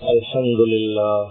الحمد لله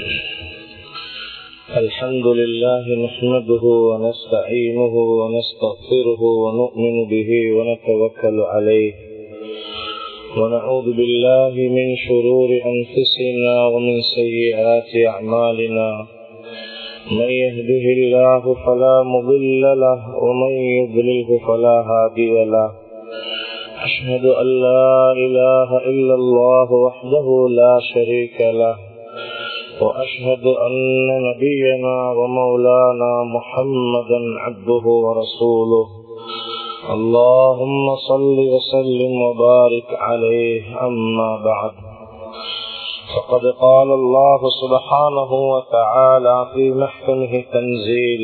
الحمد لله نحمده ونستعينه ونستغفره ونؤمن به ونتوكل عليه ونعوذ بالله من شرور أنفسنا ومن سيئات أعمالنا من يهده الله فلا مضل له ومن يضلله فلا هادي له أشهد أن لا إله إلا الله وحده لا شريك له وأشهد أن نبينا ومولانا محمدا عبده ورسوله اللهم صل وسلم وبارك عليه أما بعد فقد قال الله سبحانه وتعالى في محكمه تنزيل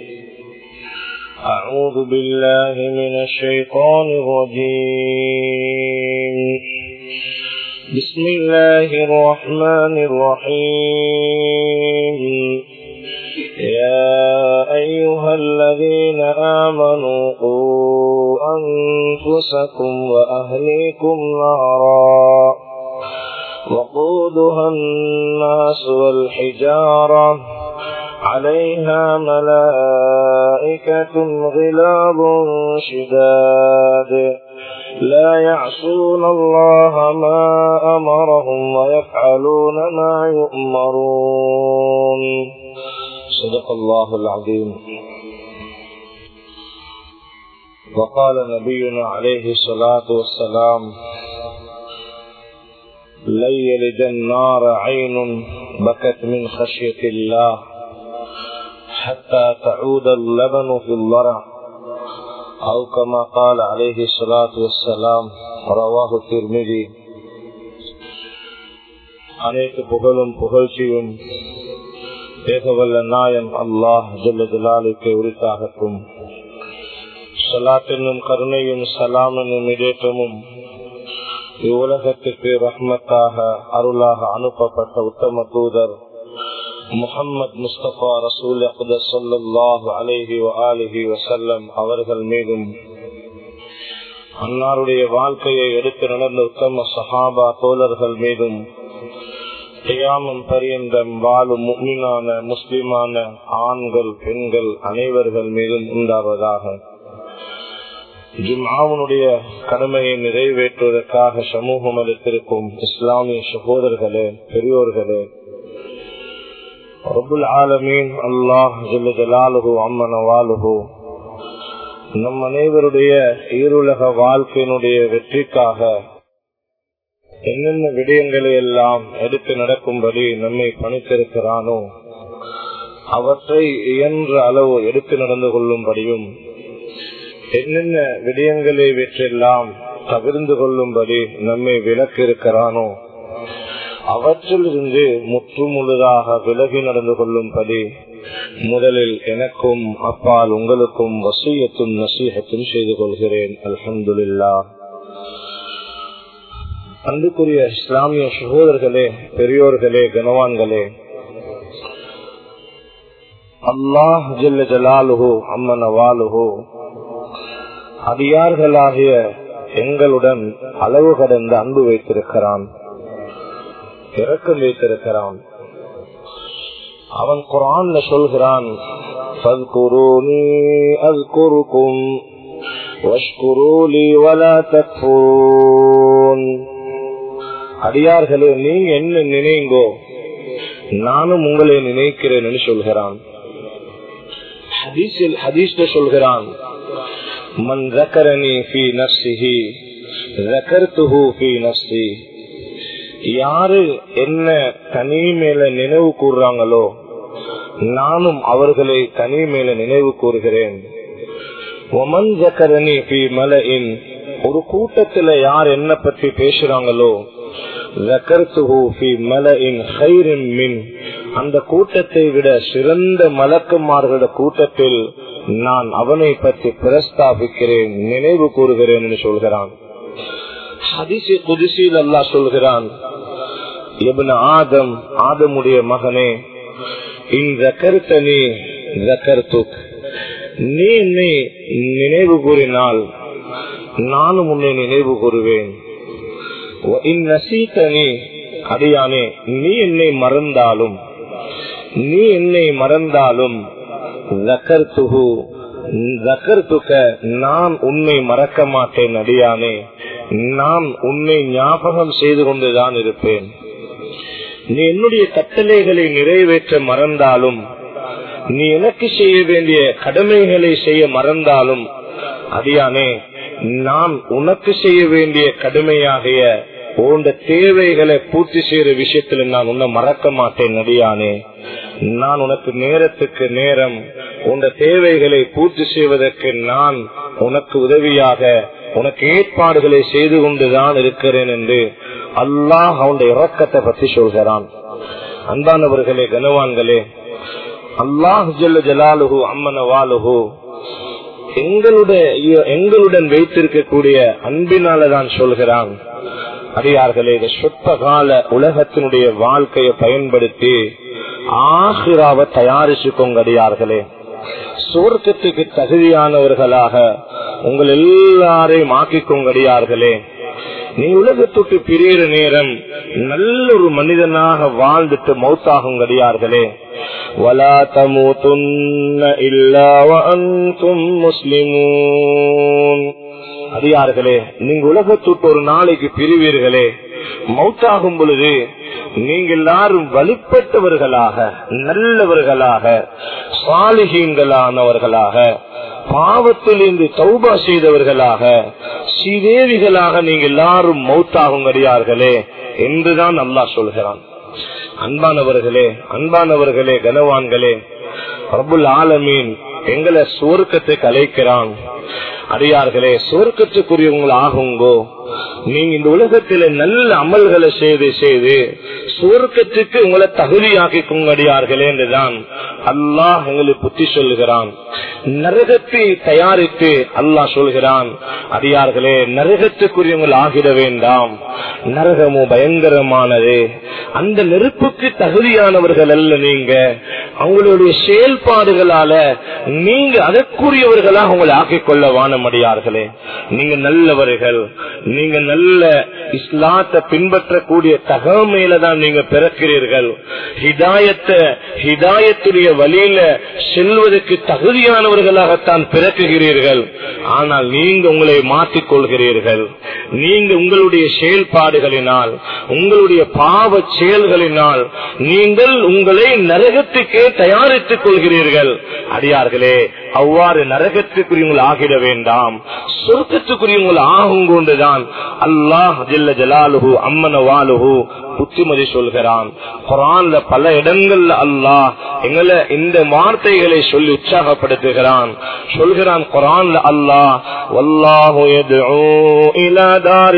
أعوذ بالله من الشيطان الرجيم بسم الله الرحمن الرحيم يا أيها الذين آمنوا قوا أنفسكم وأهليكم نارا وقودها الناس والحجارة عليها ملائكة غلاب شداد لا يعصون الله ما أمرهم ويفعلون ما يؤمرون صدق الله العظيم وقال نبينا عليه الصلاة والسلام لن يلد النار عين بكت من خشية الله حتى تعود اللبن في الضرع أو كما قال عليه الصلاة والسلام رواه الترمذي அனைத்து புகழும் புகழ்ச்சியும் ஏகவல்ல நாயன் அல்லாஹ் ஜல்ல ஜலாலுக்கு உரித்தாகட்டும் சலாத்தென்னும் கருணையும் சலாமென்னும் இடேற்றமும் இவ்வுலகத்துக்கு ரஹ்மத்தாக அருளாக அனுப்பப்பட்ட உத்தம தூதர் முகம்மது முஸ்தபா ரசூல் சொல்லாஹு அலேஹி அலிஹி வசல்லம் அவர்கள் மீதும் அன்னாருடைய வாழ்க்கையை எடுத்து நடந்த உத்தம சஹாபா தோழர்கள் மீதும் தியாமம் பரியந்தம் வாழும் முக்மினான முஸ்லிமான ஆண்கள் பெண்கள் அனைவர்கள் மீதும் உண்டாவதாக ஜும்ஆனுடைய கடமையை நிறைவேற்றுவதற்காக சமூகம் அளித்திருக்கும் இஸ்லாமிய சகோதரர்களே பெரியோர்களே ரபுல் ஆலமீன் அல்லாஹ் ஜலாலுகு அம்மன வாலுகு நம் அனைவருடைய ஈருலக வாழ்க்கையினுடைய வெற்றிக்காக என்னென்ன விடயங்களை எல்லாம் எடுத்து நடக்கும்படி நம்மை பணித்திருக்கிறானோ அவற்றை இயன்ற அளவு எடுத்து நடந்து கொள்ளும்படியும் என்னென்ன விடயங்களை வெற்றெல்லாம் தவிர்ந்து கொள்ளும்படி நம்மை விலக்கிருக்கிறானோ அவற்றிலிருந்து முற்று முழுதாக விலகி நடந்து கொள்ளும்படி முதலில் எனக்கும் அப்பால் உங்களுக்கும் வசியத்தும் நசீகத்தும் செய்து கொள்கிறேன் அலமதுல்லா அன்புக்குரிய இஸ்லாமிய சகோதரர்களே பெரியோர்களே கனவான்களே அல்லாஹ் ஜல்ல ஜலாலுஹோ அம்மன் அவாலுஹோ அடியார்களாகிய எங்களுடன் அளவு கடந்த அன்பு வைத்திருக்கிறான் இறக்கம் வைத்திருக்கிறான் அவன் குரான்ல சொல்கிறான் அடியார்களே நீங்க என்ன நினைங்கோ நானும் உங்களை நினைக்கிறேன் சொல்கிறான் ஹதீஸ்ல சொல்கிறான் من ذكرني في نفسه ذكرته في نفسي யாரு என்ன தனி மேல நினைவு கூறுறாங்களோ நானும் அவர்களை தனி மேல நினைவு கூறுகிறேன் ஒமன் ஜக்கரணி பி மலையின் ஒரு கூட்டத்துல யார் என்ன பற்றி பேசுறாங்களோ அந்த கூட்டத்தை விட சிறந்த மலக்குமார்களோட கூட்டத்தில் நான் அவனை பற்றி பிரஸ்தாபிக்கிறேன் நினைவு கூறுகிறேன் என்று சொல்கிறான் ஹதிசி குதிசியில் அல்லா சொல்கிறான் ஆதம் ஆதமுடைய மகனே இந்த கருத்தனி நீ என்னை நினைவு கூறினால் நானும் உன்னை நினைவு கூறுவேன் அடியானே நீ என்னை மறந்தாலும் நீ என்னை மறந்தாலும் ஜக்கர்துஹு ஜக்கர்துக நான் உன்னை மறக்க மாட்டேன் அடியானே நான் உன்னை ஞாபகம் செய்து கொண்டுதான் இருப்பேன் நீ என்னுடைய கட்டளைகளை நிறைவேற்ற மறந்தாலும் நீ எனக்கு செய்ய வேண்டிய கடமைகளை செய்ய மறந்தாலும் அடியானே நான் உனக்கு செய்ய வேண்டிய கடுமையாகிய உண்ட தேவைகளை பூர்த்தி செய்யற விஷயத்துல நான் உன்னை மறக்க மாட்டேன் நடியானே நான் உனக்கு நேரத்துக்கு நேரம் உண்ட தேவைகளை பூர்த்தி செய்வதற்கு நான் உனக்கு உதவியாக உனக்கு ஏற்பாடுகளை செய்து கொண்டுதான் இருக்கிறேன் என்று அல்லாஹ் அவனுடைய இறக்கத்தை பற்றி சொல்கிறான் அன்பானவர்களே கனவான்களே அல்லாஹ் ஜல்ல ஜலாலுஹு அம்மன வாலுஹு எங்களுடைய எங்களுடன் வைத்திருக்கக்கூடிய அன்பினாலதான் சொல்கிறான் அடியார்களே இந்த சொற்ப கால உலகத்தினுடைய வாழ்க்கையை பயன்படுத்தி ஆசிராவை தயாரிச்சுக்கோங்க அடியார்களே சுவர்க்கத்துக்கு தகுதியானவர்களாக உங்கள் எல்லாரையும் ஆக்கிக்கோங்க அடியார்களே நீ உலகத்துக்கு பிரியற நேரம் நல்ல ஒரு மனிதனாக வாழ்ந்துட்டு மௌத்தாகும் அடியார்களே ولا تموتن إلا وأنتم مسلمون அடியார்களே நீங்க உலகத்துக்கு ஒரு நாளைக்கு பிரிவீர்களே மௌத்தாகும் பொழுது நீங்க எல்லாரும் வலுப்பட்டவர்களாக நல்லவர்களாக சாலிகீன்களானவர்களாக பாவத்திலிருந்து தௌபா செய்தவர்களாக ஸ்ரீதேவிகளாக நீங்க எல்லாரும் மௌத்தாகும் அடியார்களே என்றுதான் நல்லா சொல்கிறான் அன்பானவர்களே அன்பானவர்களே கனவான்களே பிரபுல் ஆலமீன் எங்களை சுவர்க்கத்துக்கு அழைக்கிறான் அடியார்களே சுவர்க்கத்துக்குரியவங்கள் ஆகுங்கோ நீங்க இந்த உலகத்தில நல்ல அமல்களை செய்து செய்து சுவர்க்கத்துக்கு உங்களை தகுதியாக்கிக்கோங்க அடியார்களே என்றுதான் அல்லாஹ் எங்களுக்கு புத்தி சொல்லுகிறான் நரகத்தை தயாரித்து அல்லாஹ் சொல்கிறான் அடியார்களே நரகத்துக்குரியவங்கள் ஆகிட வேண்டாம் நரகமோ பயங்கரமானது அந்த நெருப்புக்கு தகுதியானவர்கள் அல்ல நீங்க அவங்களுடைய செயல்பாடுகளால நீங்க அதற்குரியவர்களாக உங்களை ஆக்கிக் கொள்ள வானமடியார்களே நீங்க நல்லவர்கள் நீங்க நல்ல இஸ்லாத்தை பின்பற்றக்கூடிய தகமையில தான் நீங்க பிறக்கிறீர்கள் ஹிதாயத்தை ஹிதாயத்துடைய வழியில செல்வதற்கு தகுதியானவர்களாகத்தான் பிறக்குகிறீர்கள் ஆனால் நீங்க உங்களை மாற்றிக் கொள்கிறீர்கள் நீங்க உங்களுடைய செயல்பாடுகளினால் உங்களுடைய பாவ செயல்களினால் நீங்கள் உங்களை நரகத்துக்கே தயாரித்துக் கொள்கிறீர்கள் அடியார்களே அவ்வாறு நரகத்துக்குரியவங்கள் ஆகிட வேண்டாம் சொர்க்கத்துக்குரியவங்கள் ஆகும் கொண்டுதான் அல்லாஹ் ஜல்ல ஜலாலுஹு அம்மன வாலுஹு புத்திமதி சொல்கிறான் குரான்ல பல இடங்கள்ல அல்லாஹ் எங்களை இந்த வார்த்தைகளை சொல்லி உற்சாகப்படுத்துகிறான் சொல்கிறான் குரான்ல அல்லாஹ் வல்லாஹு இலா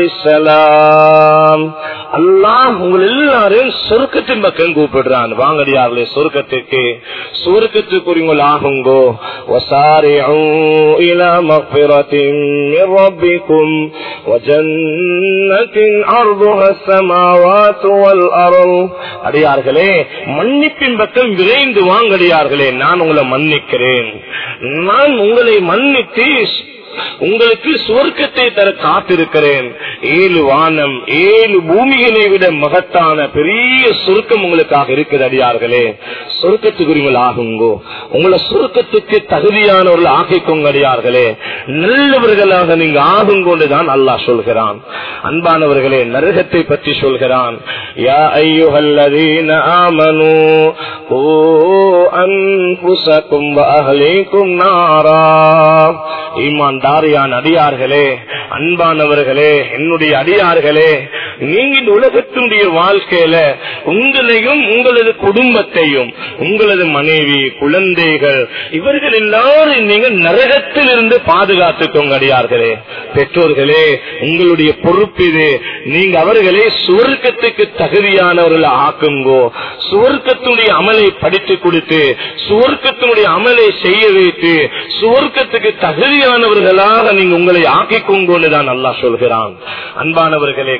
தாரிஸ்ஸலாம் அல்லாஹ் உங்கள் எல்லாரையும் சொர்க்கத்தின் பக்கம் கூப்பிடுறான் வாங்கடியார்களே சொர்க்கத்துக்கு சொர்க்கத்துக்குரியவங்கள் ஆகுங்கோ وسارعوا إلى مغفرة من ربكم وجنة عرضها السماوات والأرض அடியார்களே மன்னிப்பின் பக்கம் விரைந்து வாங்கடியார்களே நான் உங்களை மன்னிக்கிறேன் நான் உங்களை மன்னித்து உங்களுக்கு சுவர்க்கத்தை தர காத்திருக்கிறேன் ஏழு வானம் ஏழு பூமிகளை விட மகத்தான பெரிய சுருக்கம் உங்களுக்காக இருக்குது அடியார்களே சொர்க்கத்துக்குரியவர்கள் ஆகுங்கோ உங்களை சுருக்கத்துக்கு தகுதியானவர்கள் ஆக்கிக்கோங்க அடியார்களே நல்லவர்களாக நீங்க ஆகும் கொண்டுதான் அல்லாஹ் சொல்கிறான் அன்பானவர்களே நரகத்தை பற்றி சொல்கிறான் யா ஐயுஹல்லதீன ஆமனு ஓ அன்புசக்கும் அஹ்லீக்கும் நாரா ஈமான் தாரியான் அடியார்களே அன்பானவர்களே என்னுடைய அடியார்களே நீங்க இந்த உலகத்தினுடைய வாழ்க்கையில உங்களையும் உங்களது குடும்பத்தையும் உங்களது மனைவி குழந்தைகள் இவர்கள் எல்லாரும் நீங்க நரகத்தில் இருந்து பாதுகாத்துக்கோங்க அடியார்களே பெற்றோர்களே உங்களுடைய பொறுப்பு இது நீங்க அவர்களை சுவர்க்கத்துக்கு தகுதியானவர்கள் ஆக்குங்கோ சுவர்க்கத்தினுடைய அமலை படித்து கொடுத்து சுவர்க்கத்தினுடைய அமலை செய்ய வைத்து சுவர்க்கத்துக்கு தகுதியானவர்களாக நீங்க உங்களை ஆக்கிக்கோங்கன்னு தான் நல்லா சொல்கிறான் அன்பானவர்களே கனவான்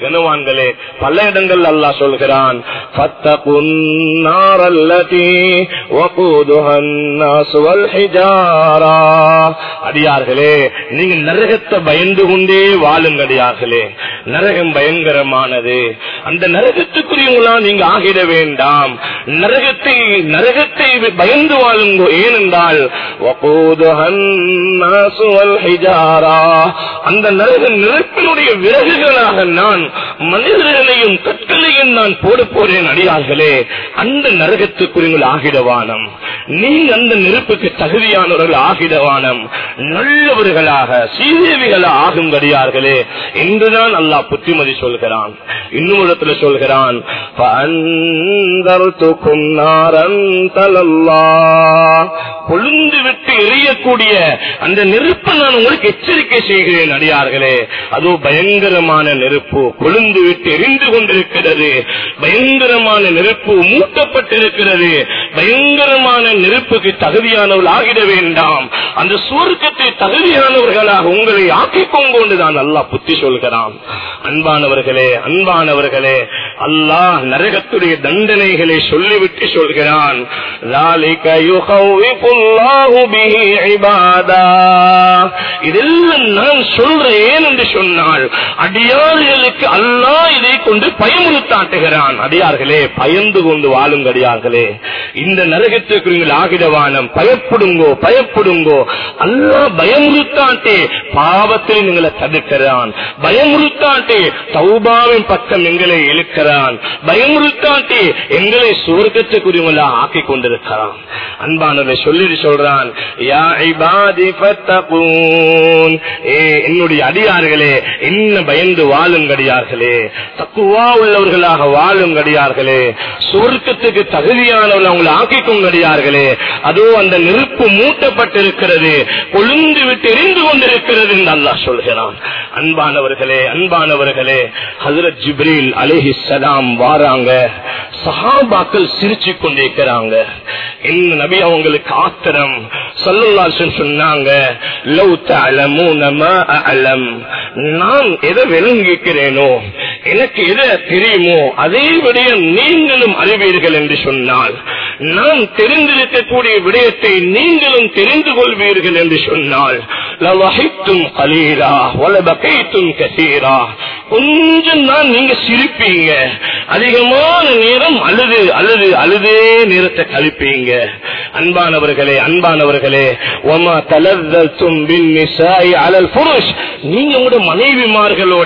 கண்ணியமானவங்களே பல இடங்கள் அல்லாஹ் சொல்கிறான் ஃபத்தகுன் நாரல்லதி வகூதுஹா الناس والحجارة அடியார்களே நீங்க நரகத்தை பயந்து கொண்டே வாழுங்க அடியார்களே நரகம் பயங்கரமானது அந்த நரகத்துக்குரியவங்களா நீங்க ஆகிட வேண்டாம் நரகத்தை நரகத்தை பயந்து வாழுங்க ஏனென்றால் وقودها الناس والحجارة அந்த நரக நெருப்பினுடைய விறகுகளாக நான் மனிதர்களையும் கற்களையும் நான் போட போறேன் அடியார்களே அந்த நரகத்துக்குரியவங்கள் ஆகிடவானம் நீங்க அந்த நெருப்புக்கு தகுதியானவர்கள் ஆகிடவானம் நல்லவர்களாக சீதேவிகளாக ஆகும்படியார்களே என்றுதான் அல்லாஹ் புத்திமதி சொல்கிறான் இன்னும் இடத்துல சொல்கிறான் فَأَنذَرْتُكُمْ نَارًا تَلَظَّىٰ கொழுந்து விட்டு எரியக்கூடிய அந்த நெருப்பை நான் உங்களுக்கு எச்சரிக்கை செய்கிறேன் அடியார்களே அதோ பயங்கரமான நெருப்பு கொழுந்து விட்டு எரிந்து கொண்டிருக்கிறது பயங்கரமான நெருப்பு மூட்டப்பட்டிருக்கிறது பயங்கரமான நெருப்புக்கு தகுதியானவர்கள் ஆகிட வேண்டாம் அந்த சுவர்க்கத்தை தகுதியானவர்களாக உங்களை ஆக்கிக் கொண்டு தான் அல்லாஹ் புத்தி சொல்கிறான் அன்பானவர்களே அன்பானவர்களே அல்லாஹ் நரகத்துடைய தண்டனைகளை சொல்லிவிட்டு சொல்கிறான் ذَلِكَ يُخَوِّفُ اللَّهُ بِهِ عِبَادًا. இதெல்லாம் நான் சொல்றேன் என்று சொன்னால் அடியார்களுக்கு அல்லாஹ் இதை கொண்டு பயமுறுத்தாட்டுகிறான் அடியார்களே பயந்து கொண்டு வாழுங்க அடியார்களே இந்த நரகத்துக்கு நீங்கள் ஆகிடவானம் பயப்படுங்கோ பயப்படுங்கோ அல்லாஹ் பயமுறுத்தாட்டே பாவத்தில் எங்களை தடுக்கிறான் பயமுறுத்தாட்டே தௌபாவின் பக்கம் எங்களை இழுக்கிறான் பயமுறுத்தாட்டே எங்களை சுவர்க்கத்துக்குரியவங்களா ஆக்கிக் கொண்டிருக்கிறான் அன்பானதை சொல்லிட்டு சொல்றான் யா இபாதி ஃபத்தகூன். ஏ என்னுடைய அடியார்களே என்ன பயந்து வாழுங்கடியார்களே தக்குவா உள்ளவர்களாக வாழுங்கடியார்களே சுவர்க்கத்துக்கு தகுதியானவர்கள் அவங்களை ஆக்கிக்கும் அடியார்களே அதோ அந்த நெருப்பு மூட்டப்பட்டிருக்கிறது கொழுந்து விட்டு எரிந்து கொண்டிருக்கிறது என்று அல்லாஹ் சொல்கிறான் அன்பானவர்களே அன்பானவர்களே ஹசரத் ஜிப்ரீல் அலிஹி சலாம் வாராங்க சஹாபாக்கள் சிரிச்சு கொண்டிருக்கிறாங்க என்ன நபி அவங்களுக்கு ஆத்திரம் சொல்லலாசன் சொன்னாங்க "லவ் தஅலமூன மா அஅலம்." நான் எதை விளங்கிக்கிறேனோ எனக்கு எதை தெரியுமோ அதே விடயம் நீங்களும் அறிவீர்கள் என்று சொன்னால் நான் தெரிந்திருக்கக்கூடிய விடயத்தை நீங்களும் தெரிந்து கொள்வீர்கள் என்று சொன்னால் லவஹித்தும் கலீரா வலபகைத்தும் கசீரா கொஞ்சம் தான் நீங்க சிரிப்பீங்க அதிகமான நேரம் அழுது அழுது அழுதே நேரத்தை கழிப்பீங்க அன்பானவர்களே அன்பானவர்களே ஒமா தலர்தல் பின் நிசாய் அலல் புருஷ் நீங்க உங்களோட மனைவிமார்களோட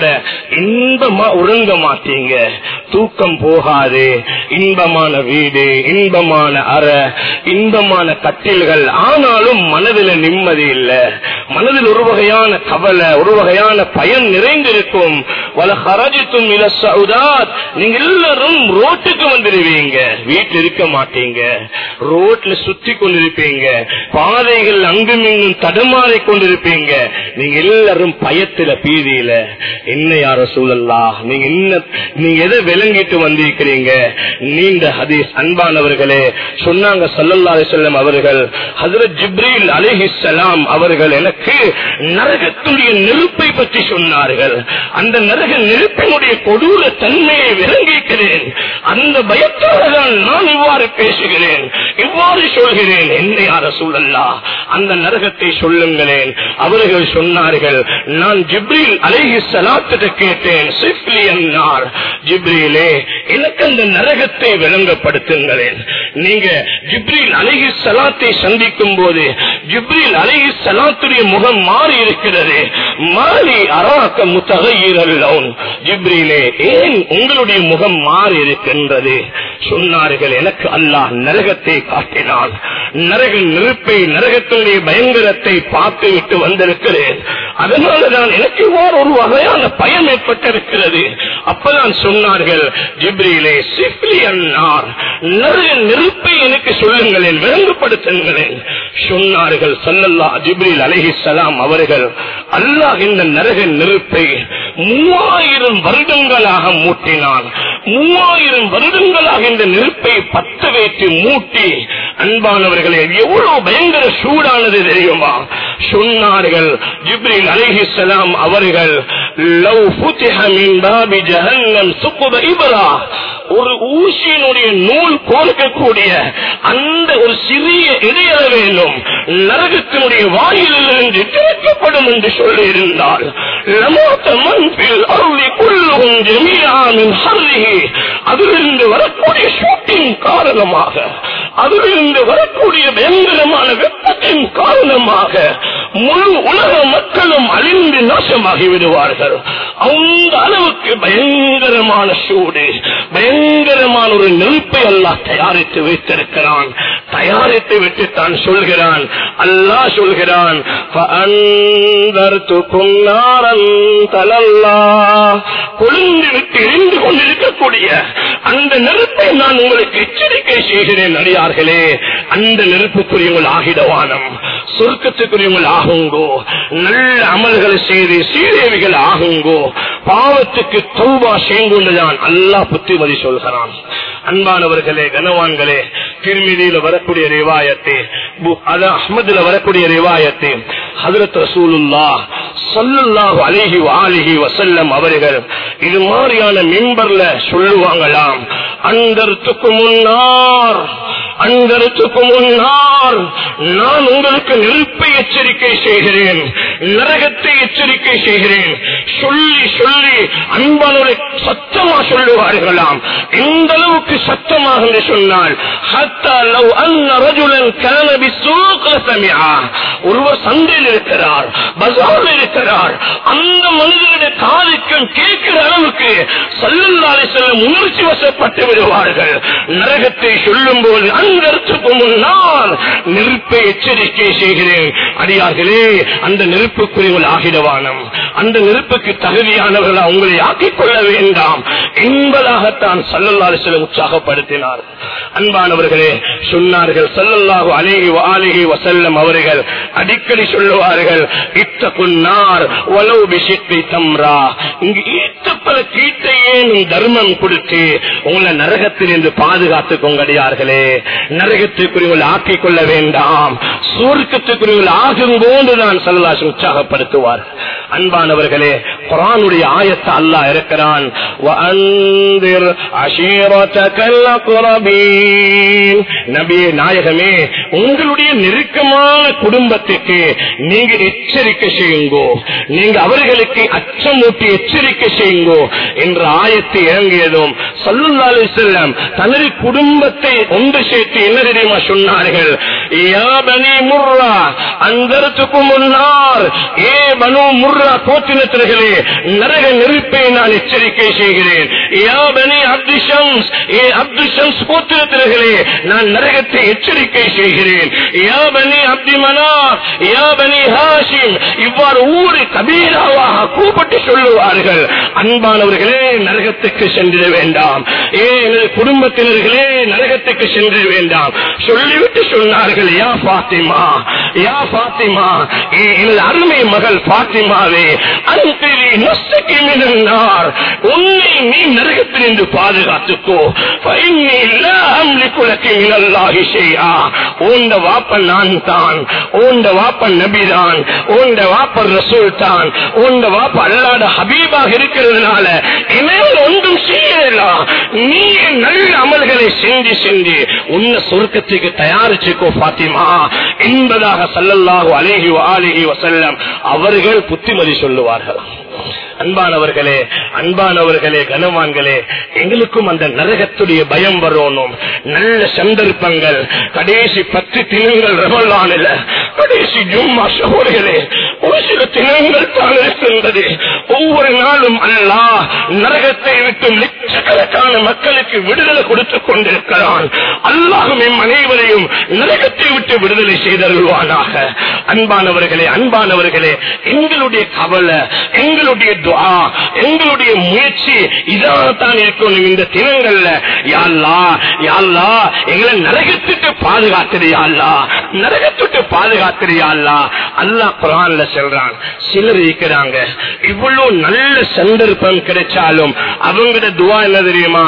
இன்பமா உறங்க மாட்டீங்க தூக்கம் போகாது இன்பமான வீடு இன்பமான அற இன்பமான கட்டில்கள் ஆனாலும் மனதில் நிம்மதி இல்ல மனதில் ஒரு வகையான கவலை ஒரு வகையான பயன் நிறைந்திருக்கும் வல ஹரஜித்தும் இல சவுதாத் நீங்க எல்லாரும் ரோட்டுக்கு வந்துடுவீங்க வீட்டில் இருக்க மாட்டீங்க ரோட்ல சுத்தி கொண்டிருப்பீங்க பாதைகள் அங்கும் இங்கும் தடுமாறி கொண்டிருப்பீங்க நீங்க எல்லாரும் பயத்துல பீதியில என்ன யார சூழல்லா நீங்க என்ன நீங்க எதை விளங்கிட்டு வந்திருக்கிறீங்க நீண்ட ஹதீஸ் அன்பானவர்களே சொன்னாங்க சல்லல்லா செல்லம் அவர்கள் ஹசரத் ஜிப்ரீல் அலிஹிஸ்லாம் அவர்கள் எனக்கு நரகத்துடைய நெருப்பை பற்றி சொன்னார்கள் அந்த நரக நெருப்பினுடைய கொடூர தன்மையை விளங்கிக்கிறேன் அந்த பயத்தோடு தான் நான் இவ்வாறு பேசுகிறேன் இவ்வாறு சொல்கிறேன் என்ன யார சூழல்லா அந்த நரகத்தை சொல்லுங்களேன் அவர்கள் சொன்னார்கள் நான் ஜிப்ரீல் அலைஹி சலாத்திட்ட கேட்டேன் சிஃப்லி என்னார் ஜிப்ரீலே எனக்கு அந்த நரகத்தை விளங்கப்படுத்துங்களேன் நீங்க ஜிப்ரீல் அலைஹி சலாத்தை சந்திக்கும் போது ஜிப்ரீல் அலைஹி சலாத்துடைய முகம் மாறி இருக்கிறது மாறி அராக்க முத்தகையிரல்லோன் ஜிப்ரீலே ஏன் உங்களுடைய முகம் மாறி இருக்கின்றது சொன்னார்கள் எனக்கு அல்லாஹ் நரகத்தை காட்டினான் நரக நெருப்பை நரகத்தினுடைய பயங்கரத்தை பார்த்து விட்டு வந்திருக்கிறேன் அதனாலதான் எனக்கு இவ்வாறு ஒரு வகையான பயம் ஏற்பட்டிருக்கிறது அப்பதான் சொன்னார்கள் ஜிப்ரியிலே சிப்லி அன்னார் நரக நெருப்பை எனக்கு சொல்லுங்களேன் விளங்குபடுத்துங்களேன் சொன்னார்கள் சல்லல்லா ஜிப்ரில் அலஹி சலாம் அவர்கள் அல்லாஹ் இந்த நரக நெருப்பை மூவாயிரம் வருடங்களாக மூட்டினான் மூவாயிரம் வருடங்களாக இந்த நெருப்பை பத்த வைத்து மூட்டி அன்பானவர்களே எவ்வளவு பயங்கர சூடானது தெரியுமா சொன்னார்கள் ஜிப்ரில் அலிஹிஸ்லாம் அவர்கள் லவ் ஃபுதிஹ மின் பாபி ஜஹன்னம் சுக்குப இப்ரா ஒரு ஊசியினுடைய நூல் கோர்க்கக்கூடிய அந்த ஒரு சிறிய இடையளவேனும் நரகத்தினுடைய வாயிலிருந்து திறக்கப்படும் என்று சொல்லி இருந்தால் அதிலிருந்து வரக்கூடிய ஷூட்டிங் காரணமாக அதிலிருந்து வரக்கூடிய பயங்கரமான வெப்பத்தின் காரணமாக முழு உலக மக்களும் அழிந்து நாசமாகி விடுவார்கள் அந்த அளவுக்கு பயங்கரமான சூடு பயங்கரமான ஒரு நெருப்பை அல்லாஹ் தயாரித்து வைத்திருக்கிறான் தயாரித்து விட்டு தான் சொல்கிறான் அல்லாஹ் சொல்கிறான் فأنذرتكم نارا تلظى. கொழுந்து விட்டு எரிந்து கொண்டிருக்கக்கூடிய அந்த நெருப்பை நான் உங்களுக்கு எச்சரிக்கை செய்கிறேன் அடியார்களே அந்த நெருப்புக்குரியவங்கள் ஆகிடவானம் சொர்க்கத்துக்குரியவங்கள் ஆகுங்கோ நல்ல அமல்களை செய்து சீரேவிகள் ஆகுங்கோ பாவத்துக்கு தௌபா செய்துள்ளதான் அல்லாஹ் புத்திமதி சொல்கிறான் அன்பானவர்களே கனவான்களே திருமதியில வரக்கூடிய ரிவாயத்தை அது அஹ்மதுல வரக்கூடிய ரிவாயத்தை ஹதரத் ரசூலுல்லா சொல்லல்லாஹு அலிஹி வாலிஹி வசல்லம் அவர்கள் இது மாதிரியான மிம்பர்ல சொல்லுவாங்களாம் அந்தரத்துக்கு முன்னார் அந்தரத்துக்கு முன்னார் நான் உங்களுக்கு நெருப்பை எச்சரிக்கை செய்கிறேன் நரகத்தை எச்சரிக்கை செய்கிறேன் சொல்லி சொல்லி அன்பானோரை சத்தமா சொல்லுவார்களாம் எந்த அளவுக்கு சத்தமாக என்று சொன்னால் ஹத்தா லவ் அன்ன ரஜுலன் கான பிஸ்ஸூக் லசமிஆ. ஒருவர் சந்தையில் இருக்கிறார் பஜாரில் இருக்கிறார் அந்த மனிதனுடைய காதுக்கும் கேட்கிற அளவுக்கு சல்லல்லாலே செல்லும் உணர்ச்சி வசப்பட்டு விடுவார்கள் நரகத்தை சொல்லும் போது அந்தரத்துக்கு முன்னால் நெருப்பை எச்சரிக்கை செய்கிறேன் அடியார்களே அந்த நெருப்புக்குரியவர்கள் ஆகிடவானம் அந்த நெருப்புக்கு தகுதியானவர்கள் உங்களை ஆக்கிக் கொள்ள வேண்டாம் என்பதாகத்தான் சல்லல்லாலே செல்லும் உற்சாகப்படுத்தினார் அன்பானவர்களே சொன்னார்கள் சல்லல்லாஹு அலேஹி ஆலிஹி வசல்லம் அவர்கள் அடிக்கடி சொல்லுவார்கள் இத்த குன்னார் ஒலவு பிஷித்தை தம்ரா இங்கு ஈட்டப்பல கீட்டையே நீ தர்மம் கொடுத்து உங்களை நரகத்தில் இருந்து பாதுகாத்துக்கோங்க அடியார்களே நரகத்துக்குரியவர்கள் ஆக்கிக் கொள்ள வேண்டாம் சுவர்க்கத்துக்குரியவர்கள் ஆகும் போது நான் சல்லாசம் உற்சாகப்படுத்துவார் அன்பானவர்களே குரானுடைய ஆயத்தை அல்லாஹ் இருக்கிறான் وأنذر عشيرتك الأقربين நபியே நாயகமே உங்களுடைய நெருக்கமான குடும்பத்துக்கு நீங்க எச்சரிக்கை செய்யுங்கோ நீங்க அவர்களுக்கு அச்சமூட்டி எச்சரிக்கை செய்யுங்கோ என்ற ஆயத்தை இறங்கியதும் சல்லுல்லாலி செல்லம் தனது குடும்பத்தை ஒன்று சேர்த்து என்ன தெரியுமா சொன்னார்கள் யா பனி முர்ரா அந்தரத்துக்கு முன்னார் ஏ பனு முர்ரா கோத்தினத்தினர்களே நரக நெருப்பை நான் எச்சரிக்கை செய்கிறேன் யா பனி அப்து ஷம்ஸ் ஏ அப்து ஷம்ஸ் கோத்தினத்தினர்களே நான் நரகத்தை எச்சரிக்கை செய்கிறேன் யா பனி அப்தி மனாப் யா பனி ஹாஷிம் இவ்வாறு ஊரு கபீராவாக கூப்பிட்டு சொல்லுவார்கள் அன்பானவர்களே நரகத்துக்கு சென்றிட வேண்டாம் ஏ எனது குடும்பத்தினர்களே நரகத்துக்கு சென்றிட வேண்டாம் சொல்லிவிட்டு சொன்னார்கள் யா பாத்திமா யா பாத்திமா ஏ எனது அருமை மகள் பாத்திமாவே அன்பிரி நொஸ்துக்கு மினன்னார் உன்னை நீ நரகத்திலிருந்து பாதுகாத்துக்கோ ஃபைன்னி லா அம்லிகு லக மினல்லாஹி ஷைஆ உண்ட வாப்ப நான் தான் உண்ட வாப்ப நபிதான் உண்ட வாப்ப ரசூல் தான் உண்ட வாப்ப அல்லாட ஹபீபாக இருக்கிறதுனால இனிமேல் ஒன்றும் செய்யலாம் நீ நல்ல அமல்களை செஞ்சு செஞ்சு உன்ன சொர்க்கத்துக்கு தயாரிச்சுக்கோ பாத்திமா என்பதாக சல்லல்லாஹு அலேஹி ஆலிஹி வசல்லம் அவர்கள் புத்திமதி சொல்லுவார்கள் அன்பானவர்களே அன்பானவர்களே கனவான்களே எங்களுக்கும் அந்த நரகத்துடைய பயம் வரணும் நல்ல சந்தர்ப்பங்கள் கடைசி பத்து தினங்கள் ரமலானில் கடைசி ஜும்மா சகோதரர்களே ஒரு சில தினங்கள் தான் இருக்கின்றது ஒவ்வொரு நாளும் அல்லாஹ் நரகத்தை விட்டு லட்சக்கணக்கான மக்களுக்கு விடுதலை கொடுத்துக் கொண்டிருக்கிறான் அல்லாஹும் எம் அனைவரையும் நரகத்தை விட்டு விடுதலை செய்தருள்வானாக அன்பானவர்களே அன்பானவர்களே எங்களுடைய கவலை எங்களுடைய துஆ எங்களுடைய முயற்சி இதாகத்தான் இருக்கணும் இந்த தினங்கள்ல யாழ்லா யாழ்லா எங்களை நரகத்துக்கு பாதுகாத்துரு யாழ்லா நரகத்துக்கு பாதுகாத்துரு யாழ்லா அல்லாஹ் குரான்ல சொல்றான் சிலர் இருக்கிறாங்க இவ்வளவு நல்ல சந்தர்ப்பம் கிடைச்சாலும் அவங்களோட துவா என்ன தெரியுமா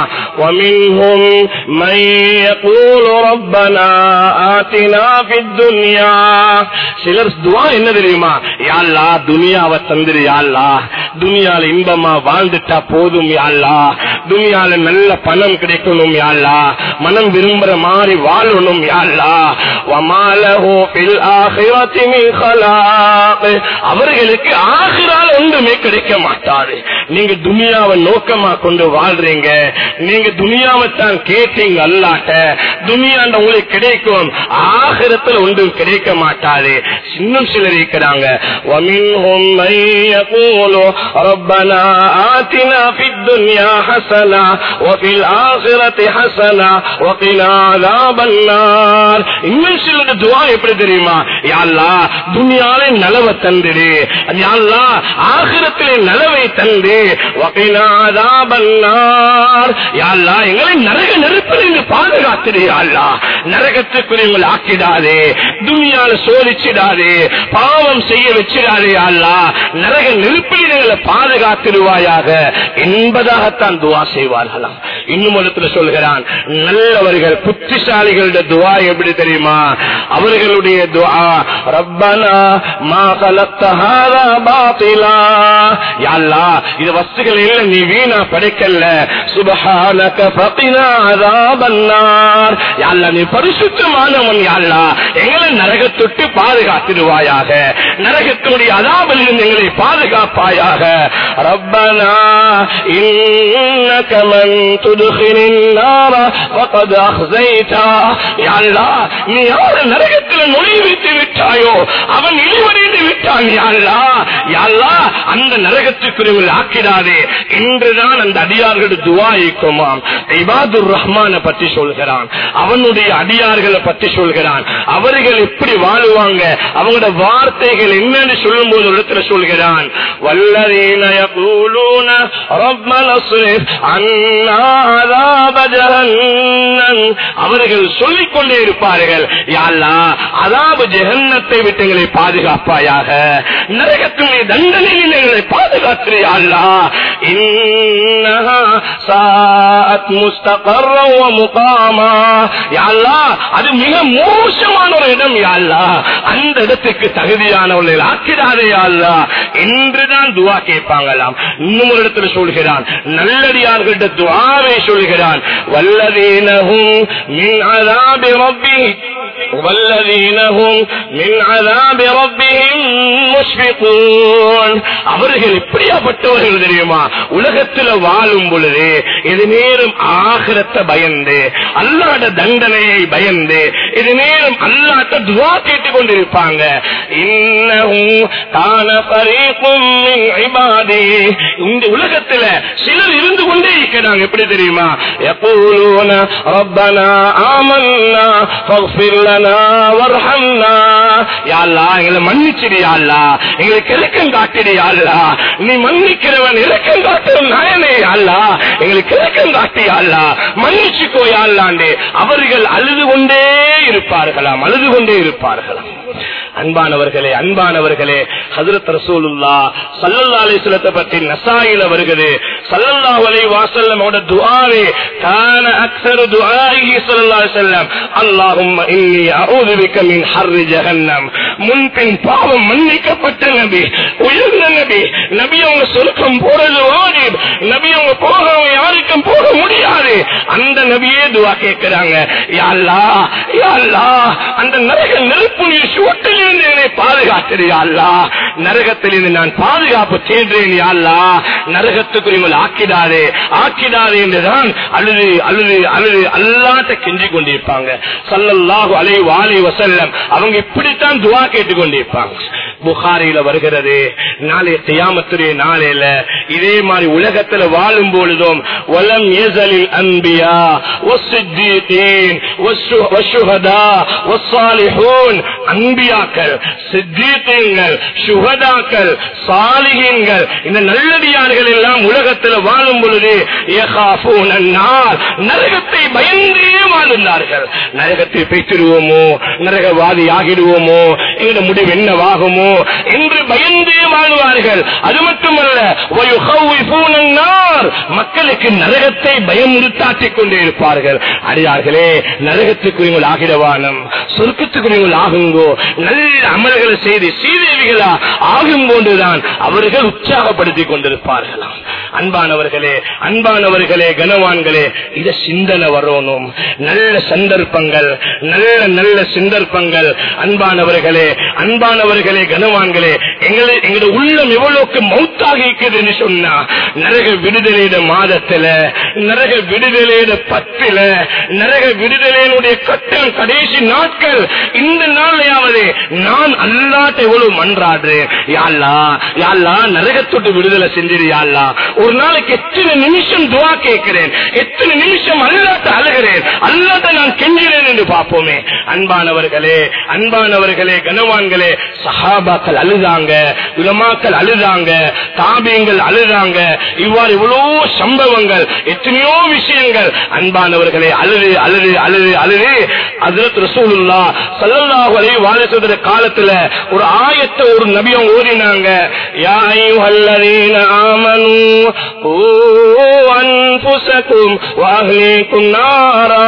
ومنهم من يقول ربنا آتنا في الدنيا சிலர் துவா என்ன தெரியுமா யாழ்லா துனியாவை தந்துரு யாழ்லா துனியால இன்பமா வாழ்ந்துட்டா போதும் யாழ்லா துனியால நல்ல பணம் கிடைக்கணும் யாழ்லா மனம் விரும்புற மாதிரி வாழணும் யாழ்லா வமாலஹு ஃபில் ஆখিরাতি மின் خلاق அவர்களுக்கு ஆகிரால் ஒன்றுமே கிடைக்க மாட்டாது நீங்க துனியாவை நோக்கமா கொண்டு வாழ்றீங்க நீங்க துனியாவை தான் கேட்டீங்க அல்லாட்ட துனியாண்ட உங்களுக்கு கிடைக்கும் ஆகிரத்தில் ஒன்றும் கிடைக்க மாட்டாது இன்னும் சிலர் இருக்கிறாங்க وَمِنْهُمْ مَن يَقُولُ رَبَّنَا آتِنَا فِي الدُّنْيَا حَسَنَةً وَفِي الْآخِرَةِ حَسَنَةً وَقِنَا عَذَابَ النَّارِ இன்னும் சிலர் துவா எப்படி தெரியுமா யா அல்லாஹ் துனியாலே நலவை தந்துடு யா அல்லாஹ் ஆகிரத்திலே நலவை தந்து வகைனா அதாபன் நார் யா அல்லாஹ் எங்களை நரக நெருப்பில் இருந்து பாதுகாத்துடு யா அல்லாஹ் நரகத்துக்குரியவங்களை ஆக்கிடாதே துனியால சோதிச்சிடாதே பாவம் செய்ய வச்சிடாதே யா அல்லாஹ் நரக நெருப்பில் எங்களை பாதுகாத்திடுவாயாக என்பதாகத்தான் துவா செய்வார்களாம் இன்னும் இடத்துல சொல்கிறான் நல்லவர்கள் புத்திசாலிகளுடைய துவா எப்படி தெரியுமா அவர்களுடைய துவா ரப்பனா மா கலத்த ஹாதா பாத்திலா யா அல்லாஹ் இது வஸ்துகள் இல்ல நீ வீணா படைக்கல சுபஹானக ஃபகினா அஸாபன் நார் யா அல்லாஹ் நீ பரிசுத்தமானவன் யா அல்லாஹ் எங்களை நரகத்தொட்டு பாதுகாத்திடுவாயாக நரகத்தினுடைய அதாபில் இருந்து எங்களை பாதுகாப்பாயாக ரப்பனா இன்னக மன் துதுகினின் நார ஃபகத் அஹ்ஸைதா யா அல்லாஹ் நீ யாரை நரகத்தில் நுழைவித்து விட்டாயோ அவன் இழிவடைந்து விட்டான் யா அல்லாஹ் யா அல்லாஹ் அந்த நரகத்துக்குரியவர்கள் ஆக்கிடாதே என்றுதான் அந்த அடியார்கள் துவாயிக்குமாம் இபாதுர் ரஹ்மான பற்றி சொல்கிறான் அவனுடைய அடியார்களை பற்றி சொல்கிறான் அவர்கள் எப்படி வாழுவாங்க அவங்களோட வார்த்தைகள் என்னன்னு சொல்லும் போது இடத்துல சொல்கிறான் வல்லதீன யகூலூன ரப்பன ஸ்ரிஃப் அன்னா அஸாப ஜஹன்னம் அவர்கள் சொல்லிக் கொண்டே இருப்பார்கள் யா அல்லாஹ் அதாப ஜெகன்னத்தை விட்டு எங்களை பாதுகாப்பாயாக நரகத்தினுடைய தண்டனையில் எங்களை பாதுகாத்திரியா அல்லாஹ் இன்னஹா சாஅத் முஸ்தகர்ரம் வ முகாமா யா அல்லாஹ் அது மிக மோசமான ஒரு இடம் யா அல்லாஹ் அந்த இடத்துக்கு தகுதியானவர்கள் ஆக்கிடாதே யா அல்லாஹ் என்றுதான் துவா கேட்பாங்களாம் இன்னும் ஒரு இடத்துல சொல்கிறான் நல்லடியார்கிட்ட துவாவை சொல்கிறான் வல்லதீனஹும் மின் அதாபி ரப்பி والذين هم من عذاب ربهم مشفقون அவர்கள் எப்படியாப்பட்டவர்கள் தெரியுமா உலகத்தில் வாழும் பொழுது இது நேரம் ஆகிரத்தை பயந்து அல்லாட தண்டனையை பயந்து இது நேரம் அல்லாட்ட துவா கேட்டுக் கொண்டிருப்பாங்க இன்னும் காண பரீக்கும் இபாதி இந்த உலகத்துல சிலர் இருந்து கொண்டே இருக்கிறாங்க எப்படி தெரியுமா எப்பூலூன ரப்பனா ஆமன்னா فاغفر لنا وارحمنا يا الله எங்களை மன்னிச்சிடு யா அல்லாஹ் எங்களுக்கு இரக்கம் காட்டிடு யா அல்லாஹ் நீ மன்னிக்கிறவன் இரக்கம் காட்டும் நாயனே யா அல்லாஹ் எங்களுக்கு இரக்கம் காட்டு யா அல்லாஹ் மன்னிச்சுக்கோ யா அல்லாண்டே அவர்கள் அழுது கொண்டே இருப்பார்களாம் அழுது கொண்டே இருப்பார்களாம் அன்பானவர்களே அன்பானவர்களே ஹசரத் ரசூலுல்லா சல்லல்லா அலிஸ்லத்தை பற்றி நசாயில வருகிறது சல்லல்லா அலை வாசல்லமோட துஆவே கான அக்ஸரு துஆஹி ஸல்லல்லாஹு அலைஹி வஸல்லம் அல்லாஹும்ம இன்னி அஊது பிக மின் ஹர்ரி ஜஹன்னம் முன்பின் பாவம் மன்னிக்கப்பட்ட நபி உயர்ந்த நபி நபி அவங்க சொர்க்கம் போறது வாஜிப் நபி அவங்க போகாம யாருக்கும் போக முடியாது அந்த நபியே துஆ கேட்கிறாங்க யா அல்லாஹ் யா அல்லாஹ் அந்த நரக நெருப்பு நீர் சுவட்டிலிருந்து என்னை பாதுகாத்திரியா அல்லா நரகத்திலிருந்து நான் பாதுகாப்பு தேன்றேன் யா அல்லாஹ் நரகத்துக்குரியவள் ஆக்கிடாதே ஆக்கிடாதே என்றுதான் அழுது அழுது அழுது அல்லாட்ட கெஞ்சி கொண்டிருப்பாங்க சல்லல்லாஹு அலைஹி வாலி வசல்லம் அவங்க இப்படித்தான் துவா கேட்டுக் கொண்டிருப்பாங்க புகாரியில வருகிறது நாளை தியாமத்துடைய நாளையில இதே மாதிரி உலகத்துல வாழும் பொழுதும் வலம் ஏசலில் அன்பியா والصديقين والشهداء والصالحون அன்பியாக்கள் சித்தீக்கங்கள் சுகதாக்கள் சாலிகங்கள் இந்த நல்லடியார்கள் எல்லாம் உலகத்தில் வாழும் பொழுது ஏகாஃபூன் அன்னார் நரகத்தை பயந்தே வாழ்ந்தார்கள் நரகத்தை பெற்றிடுவோமோ நரகவாதி ஆகிடுவோமோ எங்க முடிவு என்னவாகுமோ என்று பயந்தே வாழ்வார்கள் அது மட்டுமல்ல وَيُخَوِّفُونَ النَّارِ மக்களுக்கு நரகத்தை பயமுறுத்தாட்டிக் கொண்டே இருப்பார்கள் அடியார்களே நரகத்துக்குரியவர்கள் ஆகிடவானம் சொர்க்கத்துக்குரியவர்கள் ஆகுங்கோ நல்ல அமல்களை செய்து சீதேவிகளா ஆகும் போன்றுதான் அவர்கள் உற்சாகப்படுத்திக் கொண்டிருப்பார்களாம் அன்பானவர்களே அன்பானவர்களே கனவான்களே இத சிந்தனை வரணும் நல்ல சந்தர்ப்பங்கள் நல்ல நல்ல சந்தர்ப்பங்கள் அன்பானவர்களே அன்பானவர்களே கனவான்களே எங்களை எங்களுடைய உள்ளம் எவ்வளவுக்கு மௌத்தாக இருக்குதுன்னு சொன்னா நரக விடுதலையிட மாதத்துல நரக விடுதலையிட பத்துல நரக விடுதலையினுடைய கட்டம் கடைசி நாட்கள் இந்த நாளையாவது நான் அல்லாட்ட எவ்வளவு மன்றாடுறேன் யாழ்லா யாழ்லா நரகத்தொட்டு விடுதலை செஞ்சிரு யாழ்லா ஒரு நாளைக்கு எத்தனை நிமிஷம் துவா கேட்கிறேன் எத்தனை நிமிஷம் அல்லாட்ட அழுகிறேன் அல்லாட்ட நான் கெஞ்சிறேன் என்று பார்ப்போமே அன்பானவர்களே அன்பானவர்களே கனவான்களே சஹாபாக்கள் அழுதாங்க உலமாக்கள் அழுதாங்க தாபியங்கள் அழுதாங்க இவ்வாறு இவ்வளவு சம்பவங்கள் எத்தனையோ விஷயங்கள் அன்பானவர்களே அழுது அழுது அழுது அழுது அதில் ரசூலுல்லா சல்லல்லாஹு அலைஹி வாலிசுதர காலத்துல ஒரு ஆயத்தை ஒரு நபியம் ஓதினாங்க யா அய்யுஹல்லதீன ஆமனு கூ அன்ஃபுஸகும் வஅஹ்லீக்கும் நாரா